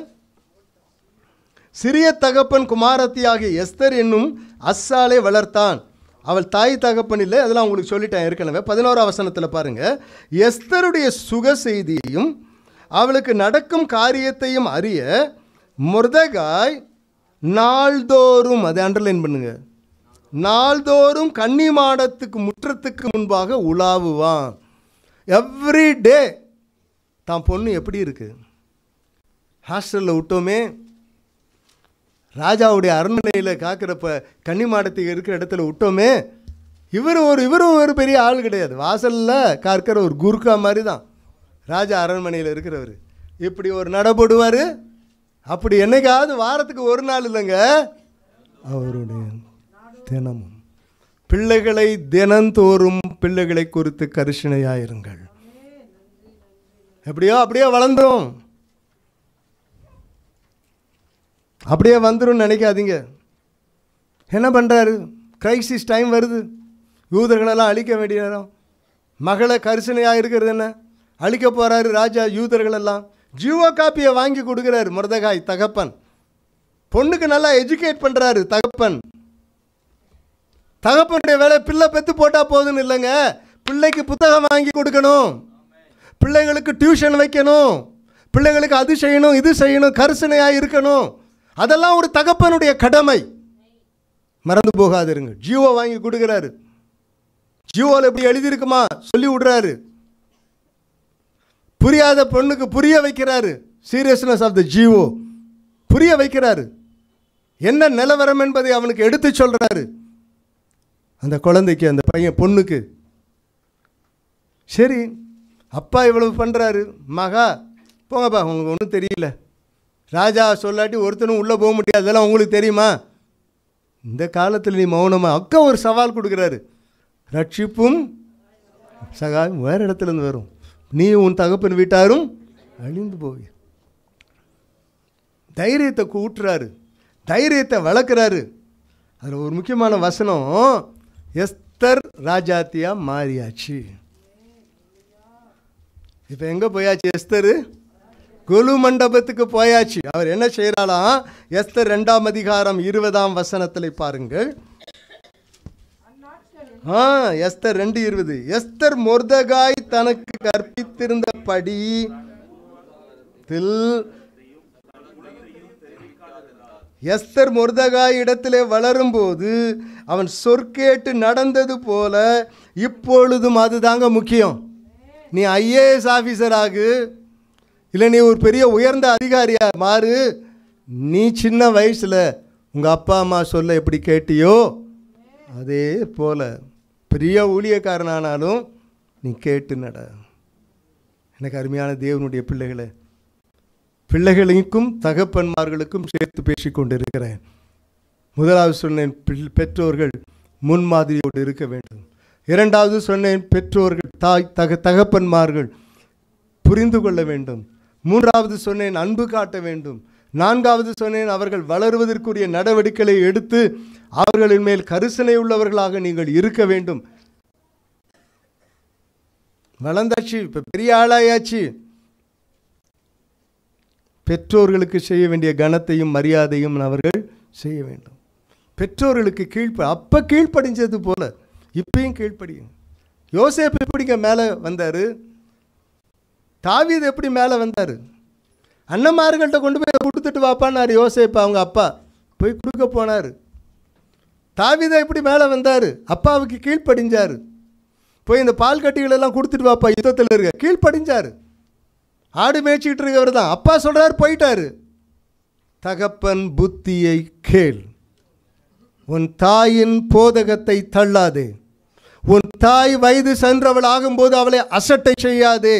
சிறிய தகப்பன் குமாரத்தியாகிய எஸ்தர் என்னும் அஸ்ஸாலை வளர்த்தான் அவள் தாய் தகப்பன் இல்லை அதெல்லாம் உங்களுக்கு சொல்லிட்டேன் ஏற்கனவே பதினோரா வசனத்தில் பாருங்கள் எஸ்தருடைய சுக செய்தியையும் அவளுக்கு நடக்கும் காரியத்தையும் அறிய முர்தகாய் நாள்தோறும் அதை அண்டர்லைன் பண்ணுங்க நாள்தோறும் கன்னி மாடத்துக்கு முற்றத்துக்கு முன்பாக உலாவுவான் எவ்ரி டே தான் பொண்ணு எப்படி இருக்கு ஹாஸ்டலில் விட்டோமே ராஜாவுடைய அரண்மனையில் காக்கிறப்ப கன்னி மாடத்துக்கு இருக்கிற இடத்துல விட்டோமே இவர் ஒரு இவரும் ஒரு பெரிய ஆள் கிடையாது வாசலில் காக்கிற ஒரு குர்கா மாதிரி தான் ராஜா அரண்மனையில் இருக்கிறவர் இப்படி ஒரு நடப்படுவார் அப்படி என்னைக்காவது வாரத்துக்கு ஒரு நாள் இல்லைங்க அவருடைய தினமும் பிள்ளைகளை தினந்தோறும் பிள்ளைகளை குறித்து கரிசனையாயிருங்கள் எப்படியோ அப்படியே வளர்ந்தோம் அப்படியே வந்துடும் நினைக்காதீங்க என்ன பண்ணுறாரு கிரைசிஸ் டைம் வருது யூதர்களெல்லாம் அழிக்க வேண்டிய நேரம் மகளை கரிசனையாக இருக்கிறது என்ன அழிக்க போகிறாரு ராஜா யூதர்களெல்லாம் ஜீவோ காப்பியை வாங்கி கொடுக்குறாரு மருதகாய் தகப்பன் பொண்ணுக்கு நல்லா எஜுகேட் பண்ணுறாரு தகப்பன் தகப்பனுடைய வேலை பிள்ளை பெற்று போட்டால் போதுன்னு இல்லைங்க பிள்ளைக்கு புத்தகம் வாங்கி கொடுக்கணும் பிள்ளைங்களுக்கு டியூஷன் வைக்கணும் பிள்ளைங்களுக்கு அது செய்யணும் இது செய்யணும் கரிசனையாக இருக்கணும் அதெல்லாம் ஒரு தகப்பனுடைய கடமை மறந்து போகாதிருங்க ஜியோ வாங்கி கொடுக்குறாரு ஜியோவில் எப்படி எழுதியிருக்குமா சொல்லி விடுறாரு புரியாத பொண்ணுக்கு புரிய வைக்கிறாரு சீரியஸ்னஸ் ஆஃப் த ஜியோ புரிய வைக்கிறாரு என்ன நிலவரம் என்பதை அவனுக்கு எடுத்து சொல்றாரு அந்த குழந்தைக்கு அந்த பையன் பொண்ணுக்கு சரி அப்பா இவ்வளவு பண்ணுறாரு மகா போங்கப்பா உங்களுக்கு ஒன்றும் தெரியல ராஜா சொல்லாட்டி ஒருத்தனும் உள்ளே போக முடியாது அதெல்லாம் உங்களுக்கு தெரியுமா இந்த காலத்தில் நீ மௌனமா அக்கா ஒரு சவால் கொடுக்குறாரு ரட்சிப்பும் சகாயம் வேறு இடத்துலேருந்து வரும் நீ உன் தகப்பன் வீட்டாரும் அழிந்து போய் தைரியத்தை கூட்டுறாரு தைரியத்தை வளர்க்குறாரு அதில் ஒரு முக்கியமான வசனம் எஸ்தர் ராஜாத்தியா மாறியாச்சு இப்போ எங்கே போயாச்சு எஸ்தர் குலு மண்டபத்துக்கு போயாச்சு அவர் என்ன செய்கிறாளாம் எஸ்தர் ரெண்டாம் அதிகாரம் இருபதாம் வசனத்தில் பாருங்கள் ஆ எஸ்தர் ரெண்டு இருபது எஸ்தர் மொர்தகாய் தனக்கு கற்பித்திருந்தபடி தில் எஸ்தர் மொர்தகாய் இடத்திலே வளரும்போது அவன் சொற்கேட்டு நடந்தது போல இப்பொழுதும் அதுதாங்க முக்கியம் நீ ஐஏஎஸ் ஆஃபீஸர் ஆகு இல்லை நீ ஒரு பெரிய உயர்ந்த அதிகாரியா மாறு நீ சின்ன வயசில் உங்கள் அப்பா அம்மா சொல்ல எப்படி கேட்டியோ அதே போல் பெரிய ஊழியக்காரனானாலும் நீ கேட்டு நட எனக்கு அருமையான தேவனுடைய பிள்ளைகளே பிள்ளைகளுக்கும் தகப்பன்மார்களுக்கும் சேர்த்து பேசிக் கொண்டிருக்கிறேன் முதலாவது சொன்னேன் பிள்- பெற்றோர்கள் முன்மாதிரியோடு இருக்க வேண்டும் இரண்டாவது சொன்னேன் பெற்றோர்கள் தாய் தக தகப்பன்மார்கள் புரிந்து கொள்ள வேண்டும் மூன்றாவது சொன்னேன் அன்பு காட்ட வேண்டும் நான்காவது சொன்னேன் அவர்கள் வளருவதற்குரிய நடவடிக்கைகளை எடுத்து அவர்களின் மேல் கரிசனை உள்ளவர்களாக நீங்கள் இருக்க வேண்டும் வளர்ந்தாச்சு இப்போ பெரிய ஆளாயாச்சு பெற்றோர்களுக்கு செய்ய வேண்டிய கனத்தையும் மரியாதையும் அவர்கள் செய்ய வேண்டும் பெற்றோர்களுக்கு கீழ்ப்ப அப்போ கீழ்ப்படிஞ்சது போல இப்பயும் கீழ்ப்படியும் யோசேப்பு எப்படிங்க மேலே வந்தார் தாவீது எப்படி மேலே வந்தார் அண்ணன்மார்கள்ட்ட கொண்டு போய் கொடுத்துட்டு வாப்பான்னாரு யோசேப்பு அவங்க அப்பா போய் கொடுக்க போனார் தாவீதை எப்படி மேலே வந்தார் அப்பாவுக்கு கீழ்ப்படிஞ்சார் போய் இந்த பால் கட்டிகளெல்லாம் கொடுத்துட்டு வாப்பா யுத்தத்தில் இருக்க கீழ்ப்படிஞ்சார் ஆடு மேய்ச்சிக்கிட்டு இருக்கவர் தான் அப்பா சொல்கிறார் போயிட்டாரு தகப்பன் புத்தியை கேள் உன் தாயின் போதகத்தை தள்ளாதே உன் தாய் வயது சென்றவள் ஆகும்போது அவளை அசட்டை செய்யாதே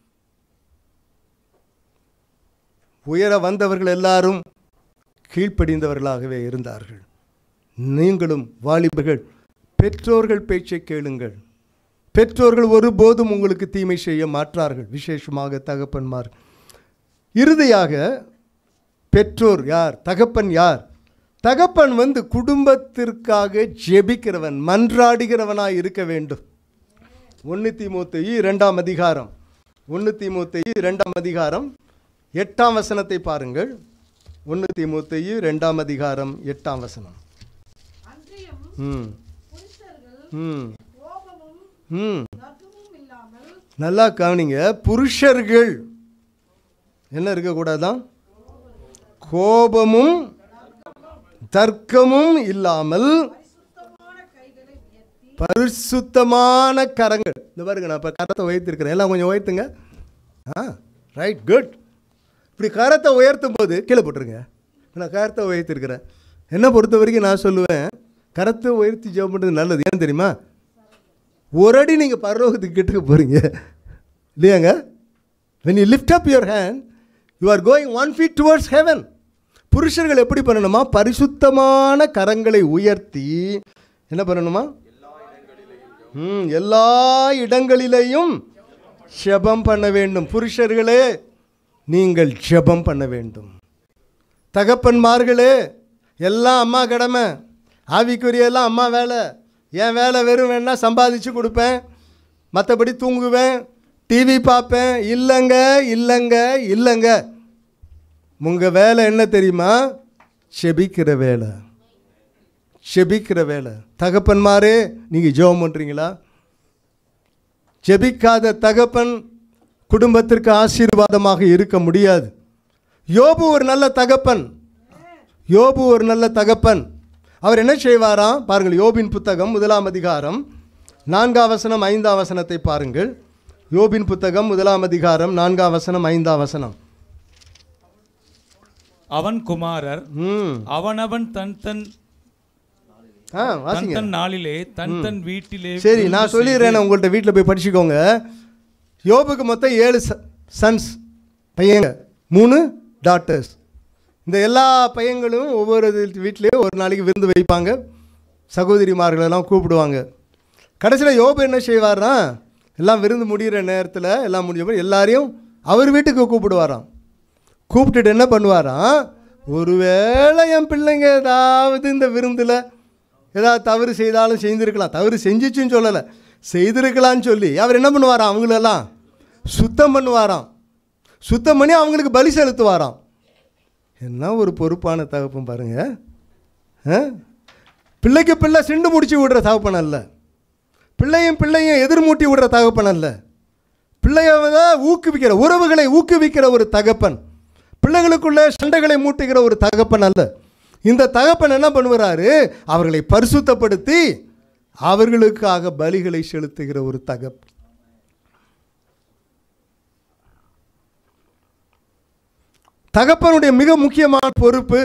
உயர வந்தவர்கள் எல்லாரும் கீழ்ப்படிந்தவர்களாகவே இருந்தார்கள் நீங்களும் வாலிபர்கள் பெற்றோர்கள் பேச்சை கேளுங்கள் பெற்றோர்கள் ஒருபோதும் உங்களுக்கு தீமை செய்ய மாற்றார்கள் விசேஷமாக தகப்பன்மார் இறுதியாக பெற்றோர் யார் தகப்பன் யார் தகப்பன் வந்து குடும்பத்திற்காக ஜெபிக்கிறவன் மன்றாடுகிறவனாய் இருக்க வேண்டும் ஒன்று தீமூத்தையு இரண்டாம் அதிகாரம் ஒன்று தீமூத்தையு இரண்டாம் அதிகாரம் எட்டாம் வசனத்தை பாருங்கள் ஒன்று தீமூத்தையு இரண்டாம் அதிகாரம் எட்டாம் வசனம் அன்றியும் ம் புருஷர்கள் ம் கோபமும் ம் நடுவும் இல்லாமல் நல்லா கவனிங்க புருஷர்கள் என்ன இருக்கக்கூடாதான் கோபமும் தர்க்கமும் இல்லாமல் சுத்தமான கைகளை உயர்த்தி பரிசுத்தமான கரங்கள் இந்த பாருங்க நான் இப்போ கரத்தை உயர்த்திருக்கிறேன் எல்லாம் கொஞ்சம் உயர்த்துங்க ஆ ரைட் குட் இப்படி கரத்தை உயர்த்தும் போது கீழே போட்டுருங்க நான் கரத்தை உயர்த்திருக்கிறேன் என்னை பொறுத்த வரைக்கும் நான் சொல்லுவேன் கரத்தை உயர்த்தி ஜெபம் பண்ணுறது நல்லது ஏன் தெரியுமா ஒரு அடி நீங்கள் பரலோகத்துக்கு கிட்டக்க போகிறீங்க இல்லையாங்க when you lift up your hand you are going one feet towards heaven புருஷர்கள் எப்படி பண்ணணுமா பரிசுத்தமான கரங்களை உயர்த்தி என்ன பண்ணணுமா ம் எல்லா இடங்களிலேயும் ஜெபம் பண்ண வேண்டும் புருஷர்களே நீங்கள் ஜெபம் பண்ண வேண்டும் தகப்பன்மார்களே எல்லாம் அம்மா கடமை ஆவிக்குரிய எல்லாம் அம்மா வேலை என் வேலை வெறும் வேணா சம்பாதிச்சு கொடுப்பேன் மற்றபடி தூங்குவேன் டிவி பார்ப்பேன் இல்லைங்க இல்லைங்க இல்லைங்க உங்கள் வேலை என்ன தெரியுமா செபிக்கிற வேலை செபிக்கிற வேலை தகப்பன்மாரே நீங்கள் ஜெபம் பண்ணுறீங்களா ஜெபிக்காத தகப்பன் குடும்பத்திற்கு ஆசீர்வாதமாக இருக்க முடியாது யோபு ஒரு நல்ல தகப்பன் யோபு ஒரு நல்ல தகப்பன் அவர் என்ன செய்வாராம் பாருங்கள் யோபின் புத்தகம் முதலாம் அதிகாரம் நான்காம் வசனம் ஐந்தாம் வசனத்தை பாருங்கள் யோபின் புத்தகம் முதலாம் அதிகாரம் நான்காம் வசனம் ஐந்தாம் வசனம் அவன் குமாரர் ம் அவனவன் தன் தன் ஆ தன் வாசிங்க தன் நாளிலே தன் தன் வீட்டிலே சரி விருந்து நான் சொல்லிடுறேன் உங்கள்கிட்ட வீட்டில் போய் படிச்சுக்கோங்க யோபுக்கு மொத்தம் ஏழு சன்ஸ் பையங்க மூணு டாட்டர்ஸ் இந்த எல்லா பையங்களும் ஒவ்வொரு வீட்லேயும் ஒரு நாளைக்கு விருந்து வைப்பாங்க சகோதரிமார்களெல்லாம் கூப்பிடுவாங்க கடைசியில் யோபு என்ன செய்வார்னா எல்லாம் விருந்து முடிகிற நேரத்தில் எல்லாம் முடிஞ்ச பிறகு எல்லாரையும் அவர் வீட்டுக்கு கூப்பிடுவாராம் கூப்பிட்டுட்டு என்ன பண்ணுவாராம் ஒருவேளை என் பிள்ளைங்க ஏதாவது இந்த விருந்தில் ஏதாவது தவறு செய்தாலும் செய்திருக்கலாம் தவறு செஞ்சிச்சுன்னு சொல்லலை செய்திருக்கலாம்னு சொல்லி அவர் என்ன பண்ணுவாராம் அவங்களெல்லாம் சுத்தம் பண்ணுவாராம் சுத்தம் பண்ணி அவங்களுக்கு பலி செலுத்துவாராம் என்ன ஒரு பொறுப்பான தகப்பன் பாருங்க ஆ? பிள்ளைக்கு பிள்ளை சிண்டு முடிச்சு விடுற தகப்பன் அல்ல பிள்ளையும் பிள்ளையும் எதிர்மூட்டி விடுற தகப்பன் அல்ல பிள்ளைய வந்து ஊக்குவிக்கிற உறவுகளை ஊக்குவிக்கிற ஒரு தகப்பன் பிள்ளைகளுக்குள்ளே சண்டைகளை மூட்டுகிற ஒரு தகப்பன் அல்ல இந்த தகப்பன் என்ன பண்ணுகிறாரு அவர்களை பரிசுத்தப்படுத்தி அவர்களுக்காக பலிகளை செலுத்துகிற ஒரு தகப்பன் தகப்பனுடைய மிக முக்கியமான பொறுப்பு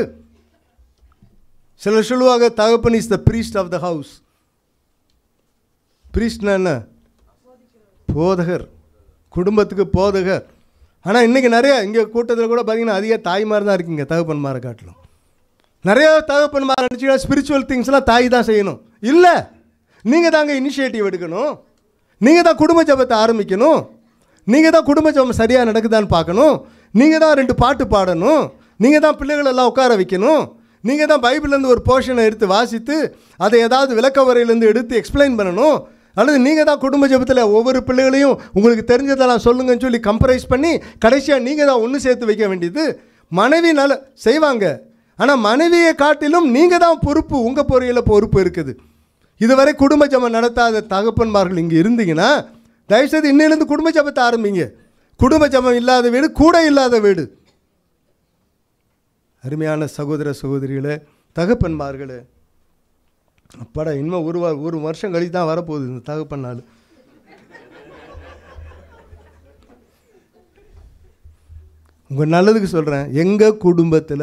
சிலர் சொல்லுவாங்க தகப்பன் is the priest of the house பிரீஸ்ட்னா என்ன போதகர் குடும்பத்துக்கு போதகர் ஆனால் இன்றைக்கி நிறைய இங்கே கூட்டத்தில் கூட பார்த்தீங்கன்னா அதிக தாய்மார் தான் இருக்கீங்க தகப்பன்மாரை காட்டிலும் நிறைய தகப்பன்மார் நினச்சிங்கன்னா ஸ்பிரிச்சுவல் திங்ஸ்லாம் தாய் தான் செய்யணும் இல்லை நீங்கள் தாங்க இனிஷியேட்டிவ் எடுக்கணும் நீங்கள் தான் குடும்ப ஜபத்தை ஆரம்பிக்கணும் நீங்கள் தான் குடும்ப ஜபம் சரியாக நடக்குதான்னு பார்க்கணும் நீங்கள் தான் ரெண்டு பாட்டு பாடணும் நீங்கள் தான் பிள்ளைகளெல்லாம் உட்கார வைக்கணும் நீங்கள் தான் பைபிள்லேருந்து ஒரு போர்ஷனை எடுத்து வாசித்து அதை ஏதாவது விளக்க உரையிலேருந்து எடுத்து எக்ஸ்பிளைன் பண்ணணும் அல்லது நீங்கள் தான் குடும்ப ஜபத்தில் ஒவ்வொரு பிள்ளைகளையும் உங்களுக்கு தெரிஞ்சதெல்லாம் சொல்லுங்கன்னு சொல்லி கம்பரைஸ் பண்ணி கடைசியாக நீங்கள் தான் ஒன்று சேர்த்து வைக்க வேண்டியது மனைவி நல்ல செய்வாங்க ஆனால் மனைவியை காட்டிலும் நீங்கள் தான் பொறுப்பு உங்கள் பொறியில் பொறுப்பு இருக்குது இதுவரை குடும்ப ஜபம் நடத்தாத தகப்பன்மார்கள் இங்கே இருந்தீங்கன்னா தயவுசெய்து இன்னிலிருந்து குடும்ப ஜபத்தை ஆரம்பிங்க குடும்ப ஜபம் இல்லாத வீடு கூட இல்லாத வீடு அருமையான சகோதர சகோதரிகளே தகப்பன்மார்களே அப்பாடா இன்னும் ஒரு வா- ஒரு வருஷம் கழித்து தான் வரப்போகுது இந்த தகப்பன் நாள் உங்கள் நல்லதுக்கு சொல்கிறேன் எங்கள் குடும்பத்தில்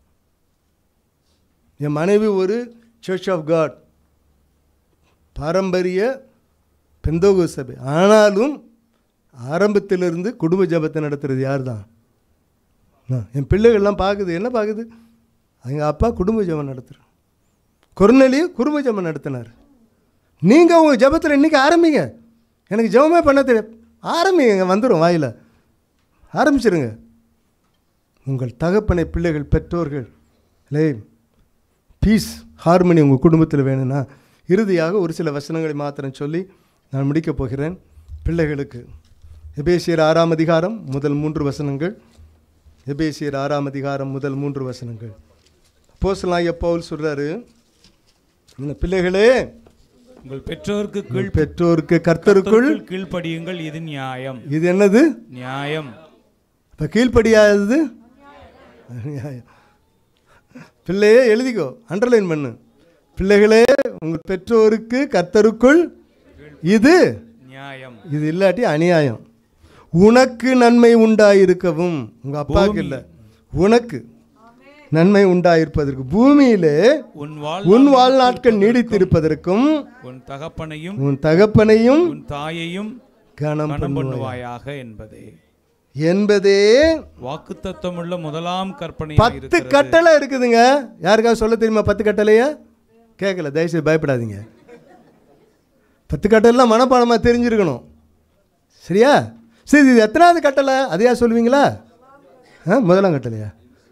என் மனைவி ஒரு சர்ச் ஆஃப் காட் பாரம்பரிய பெந்தோகு சபை ஆனாலும் ஆரம்பத்திலிருந்து குடும்ப ஜபத்தை நடத்துறது யார் தான் நான். என் பிள்ளைகள்லாம் பார்க்குது என்ன பார்க்குது எங்கள் அப்பா குடும்ப ஜபம் நடத்துகிறேன் கொரோனாலேயும் குடும்ப ஜபம் நடத்தினார் நீங்கள் உங்கள் ஜபத்தில் இன்றைக்கி ஆரம்பிங்க எனக்கு ஜெபமே பண்ண தெரியும் ஆரம்பிங்க வந்துடும் வாயில் ஆரம்பிச்சிருங்க உங்கள் தகப்பனை பிள்ளைகள் பெற்றோர்கள் லே பீஸ் ஹார்மனி உங்கள் குடும்பத்தில் வேணும்னா இறுதியாக ஒரு சில வசனங்களை மாத்திரம் சொல்லி நான் முடிக்கப் போகிறேன் பிள்ளைகளுக்கு எபேசியர் ஆறாம் அதிகாரம் முதல் மூன்று வசனங்கள் எபேசியர் ஆறாம் அதிகாரம் முதல் மூன்று வசனங்கள் அப்போஸ்தலனாகிய பவுல் சொல்கிறாரு இந்த பிள்ளைகளே உங்கள் பெற்றோருக்கு கீழ் உங்கள் பெற்றோருக்கு கர்த்தருக்குள் கர்த்தருக்குள் கீழ்ப்படியுங்கள் இது நியாயம் இது என்னது நியாயம் இப்போ கீழ்ப்படியாதது நியாயம் பிள்ளையே எழுதிக்கோ அண்டர்லைன் பண்ணு பிள்ளைகளே உங்கள் பெற்றோருக்கு கர்த்தருக்குள் இது நியாயம் இது இல்லாட்டி அநியாயம் உனக்கு நன்மை உண்டாயிருக்கவும் உங்கள் அப்பாவுக்கு இல்லை உனக்கு நன்மை உண்டாயிருப்பதற்கு பூமியிலே உன் வாழ் உன் வாழ்நாட்கள் நீடித்திருப்பதற்கும் உன் தகப்பனையும் உன் தகப்பனையும் உன் தாயையும் கனம் கனம் பண்ணுவாய் பண்ணுவாயாக என்பதே என்பதே வாக்குத்தத்தமுள்ள முதலாம் கற்பனை பத்து கட்டளை இருக்குதுங்க யாருக்காவது சொல்ல தெரியுமா பத்து கட்டளையா கேட்கல தயவுசெய்து பயப்படாதீங்க பத்து கட்டளைலாம் மனப்பாடமாக தெரிஞ்சிருக்கணும் சரியா சரி இது எத்தனாவது கட்டளை அதையா சொல்லுவீங்களா ஆ முதலாம் கட்டளையா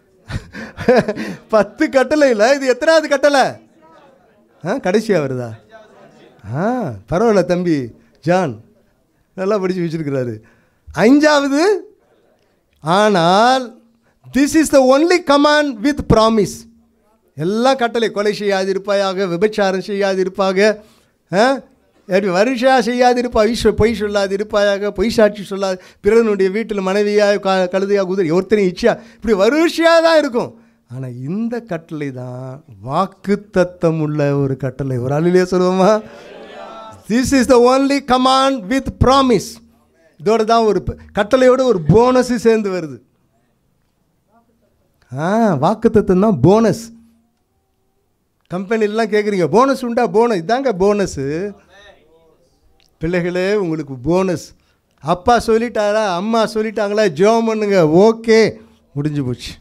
பத்து கட்டளையில் இது எத்தனாவது கட்டளை ஆ கடைசியாக வருதா ஆ பரவாயில்ல தம்பி ஜான் நல்லா படித்து வச்சிருக்கிறாரு அஞ்சாவது ஆனால் this is the only command with promise எல்லாம் கட்டளை கொலை செய்யாதிருப்பாயாக விபச்சாரம் செய்யாதிருப்பாக ஆ? எப்படி வருஷா செய்யாதிருப்பா ஈஸ்வ பொய் சொல்லாதிருப்பாயாக பொய் சாட்சி சொல்லாது பிறனுடைய வீட்டில் மனைவியாக க கழுதையாக குதிரை ஒருத்தனையும் இச்சா இப்படி வருஷையாக தான் இருக்கும் ஆனால் இந்த கட்டளை தான் வாக்கு தத்தம் உள்ள ஒரு கட்டளை ஒரு அழிலே சொல்லுவோமா this is the only command with promise இதோட தான் ஒரு ப- கட்டளையோட ஒரு போனஸ் சேர்ந்து வருது ஆ வாக்குத்தத்தம் தான் போனஸ் கம்பெனிலாம் கேட்குறீங்க போனஸ் உண்டா போனஸ் இதாங்க போனஸு பிள்ளைகளே உங்களுக்கு போனஸ் அப்பா சொல்லிட்டாரா அம்மா சொல்லிட்டாங்களா ஜோம் பண்ணுங்க ஓகே முடிஞ்சு போச்சு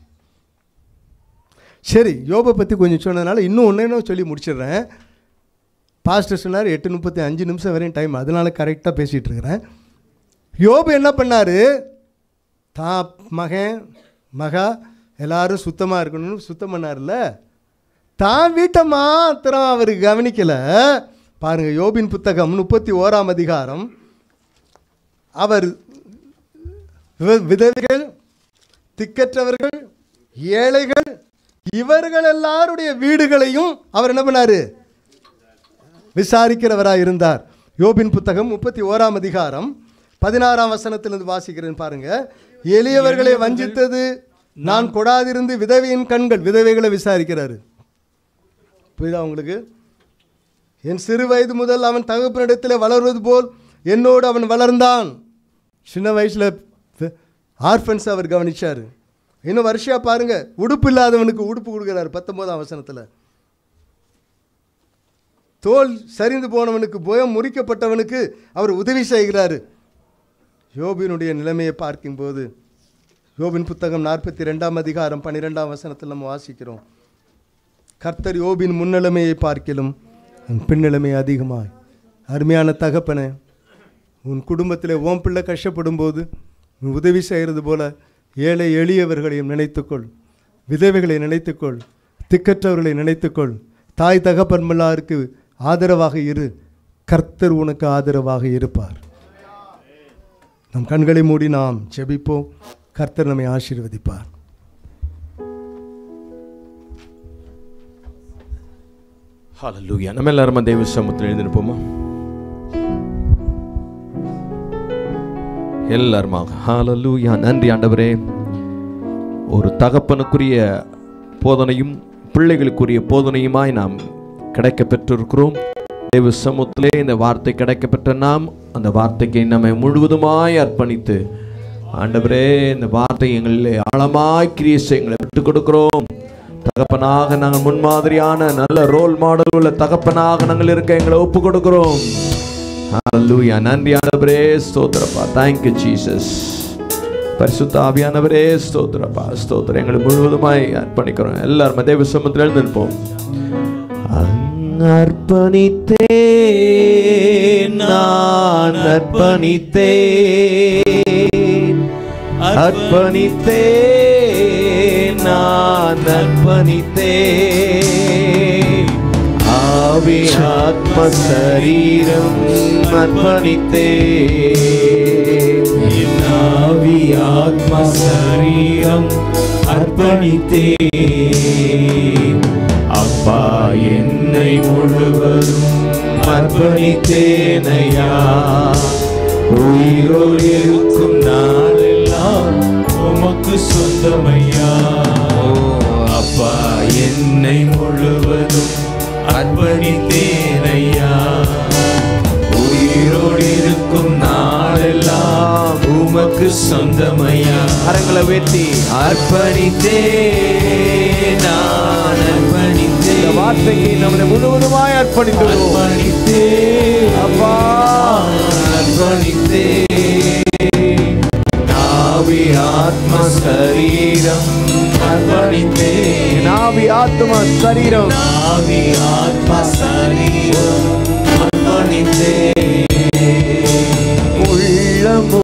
சரி யோபை பற்றி கொஞ்சம் சொன்னதுனால இன்னும் ஒன்று இன்னும் சொல்லி முடிச்சிடுறேன் பாஸ்டர் சொன்னார் எட்டு முப்பத்தி அஞ்சு நிமிஷம் வரையும் டைம் அதனால கரெக்டாக பேசிகிட்டு இருக்கிறேன் யோபு என்ன பண்ணார் தான் மகன் மகா எல்லாரும் சுத்தமாக இருக்கணும்னு சுத்தம் பண்ணார்ல தான் வீட்டை மாத்திரம் அவர் கவனிக்கலை பாருங்கள் யோபின் புத்தகம் முப்பத்தி ஓராம் அதிகாரம் அவர் வி- விதவைகள் திக்கற்றவர்கள் ஏழைகள் இவர்கள் எல்லாருடைய வீடுகளையும் அவர் என்ன பண்ணாரு விசாரிக்கிறவராய் இருந்தார் யோபின் புத்தகம் முப்பத்தி ஓராம் அதிகாரம் பதினாறாம் வசனத்திலிருந்து வாசிக்கிறேன் பாருங்க எளியவர்களை வஞ்சித்தது நான் கொடாதிருந்து விதவையின் கண்கள் விதவைகளை விசாரிக்கிறாரு புரியுதா உங்களுக்கு என் சிறு வயது முதல் அவன் தகப்பனிடத்தில் வளர்வது போல் என்னோடு அவன் வளர்ந்தான் சின்ன வயசில் ஆர்ஃபன்ஸ் அவர் கவனிச்சார் இன்னும் வருஷா பாருங்க உடுப்பு இல்லாதவனுக்கு உடுப்பு கொடுக்குறாரு பத்தொன்பதாம் வசனத்தில் தோல் சரிந்து போனவனுக்கு புயம் முறிக்கப்பட்டவனுக்கு அவர் உதவி செய்கிறாரு யோபினுடைய நிலைமையை பார்க்கும்போது யோபின் புத்தகம் நாற்பத்தி ரெண்டாம் அதிகாரம் பன்னிரெண்டாம் வசனத்தில் நம்ம வாசிக்கிறோம் கர்த்தர் யோபின் முன்னிலைமையை பார்க்கிலும் உன் பின்னிலைமை அதிகமாய் அருமையான தகப்பனே உன் குடும்பத்தில் ஓம் பிள்ளை கஷ்டப்படும் போது நீ உதவி செய்கிறது போல ஏழை எளியவர்களையும் நினைத்துக்கொள் விதவைகளை நினைத்துக்கொள் திக்கற்றவர்களை நினைத்துக்கொள் தாய் தகப்பன்மல்லாருக்கு ஆதரவாக இரு கர்த்தர் உனக்கு ஆதரவாக இருப்பார் நம் கண்களை மூடி நாம் ஜெபிப்போம் கர்த்தர் நம்மை ஆசீர்வதிப்பார் ஹalleluya நம்ம எல்லாரும் தேவ சமூகத்தில் எழுந்திருப்போமா எல்லாருமாக ஹalleluya நன்றி ஆண்டவரே ஒரு தகப்பனுக்குரிய போதனையும் பிள்ளைகளுக்குரிய போதனையுமாய் நாம் கிடைக்க பெற்றிருக்கிறோம் தேவ சமூகத்திலே இந்த வார்த்தை கிடைக்க பெற்ற நாம் அந்த வார்த்தைக்கு நம்மை முழுவதுமாய் அர்ப்பணித்து ஆண்டவரே இந்த வார்த்தை எங்களிலே ஆழமாய் கிரியேசை எங்களை விட்டு கொடுக்கிறோம் தகப்பனாக நாங்கள் முன்மாதிரியான நல்ல ரோல் மாடல் உள்ள தகப்பனாக நாங்கள் இருக்க எங்களை ஒப்பு கொடுக்கிறோம் ஹalleluya நன்றி ஆண்டவரே ஸ்தோத்திரப்பா thank you ஜீசஸ் பரிசுத்த ஆவியானவரே ஸ்தோத்திரப்பா ஸ்தோத்திரம் எங்களை முழுவதுமாய் அர்ப்பணிக்கிறோம் எல்லாரும் தேவ சமத்தில் எழுந்திருப்போம் அர்ப்பணித்தேன் நான் அர்ப்பணித்தேன் அர்ப்பணித்தேன் நான் அர்ப்பணித்தேன் ஆவி ஆத்ம சரீரம் அர்ப்பணித்தேன் என் ஆவி ஆத்ம சரீரம் அர்ப்பணித்தேன் அப்பா என்னை முழுவதும் அர்ப்பணித்தேனையா உயிரோடு இருக்கும் நாளெல்லாம் உமக்கு சொந்தமையா அப்பா என்னை முழுவதும் அர்ப்பணித்தேனையா உயிரோடு இருக்கும் நாளெல்லாம் உமக்கு சொந்தமையா கரங்களை வெட்டி அர்ப்பணித்தேன் நான் அர்ப்பணித்தேன் இந்த வார்த்தைக்கு நம்மளை முழுவதுமாய் அர்ப்பணித்து அர்ப்பணித்தேன் அப்பா அர்ப்பணித்தேன் நாவி ஆத்ம சரீரம் அர்ப்பணித்தேன் நாவி ஆத்ம சரீரம் நாவி ஆத்ம சரீரம் அர்ப்பணித்தேன்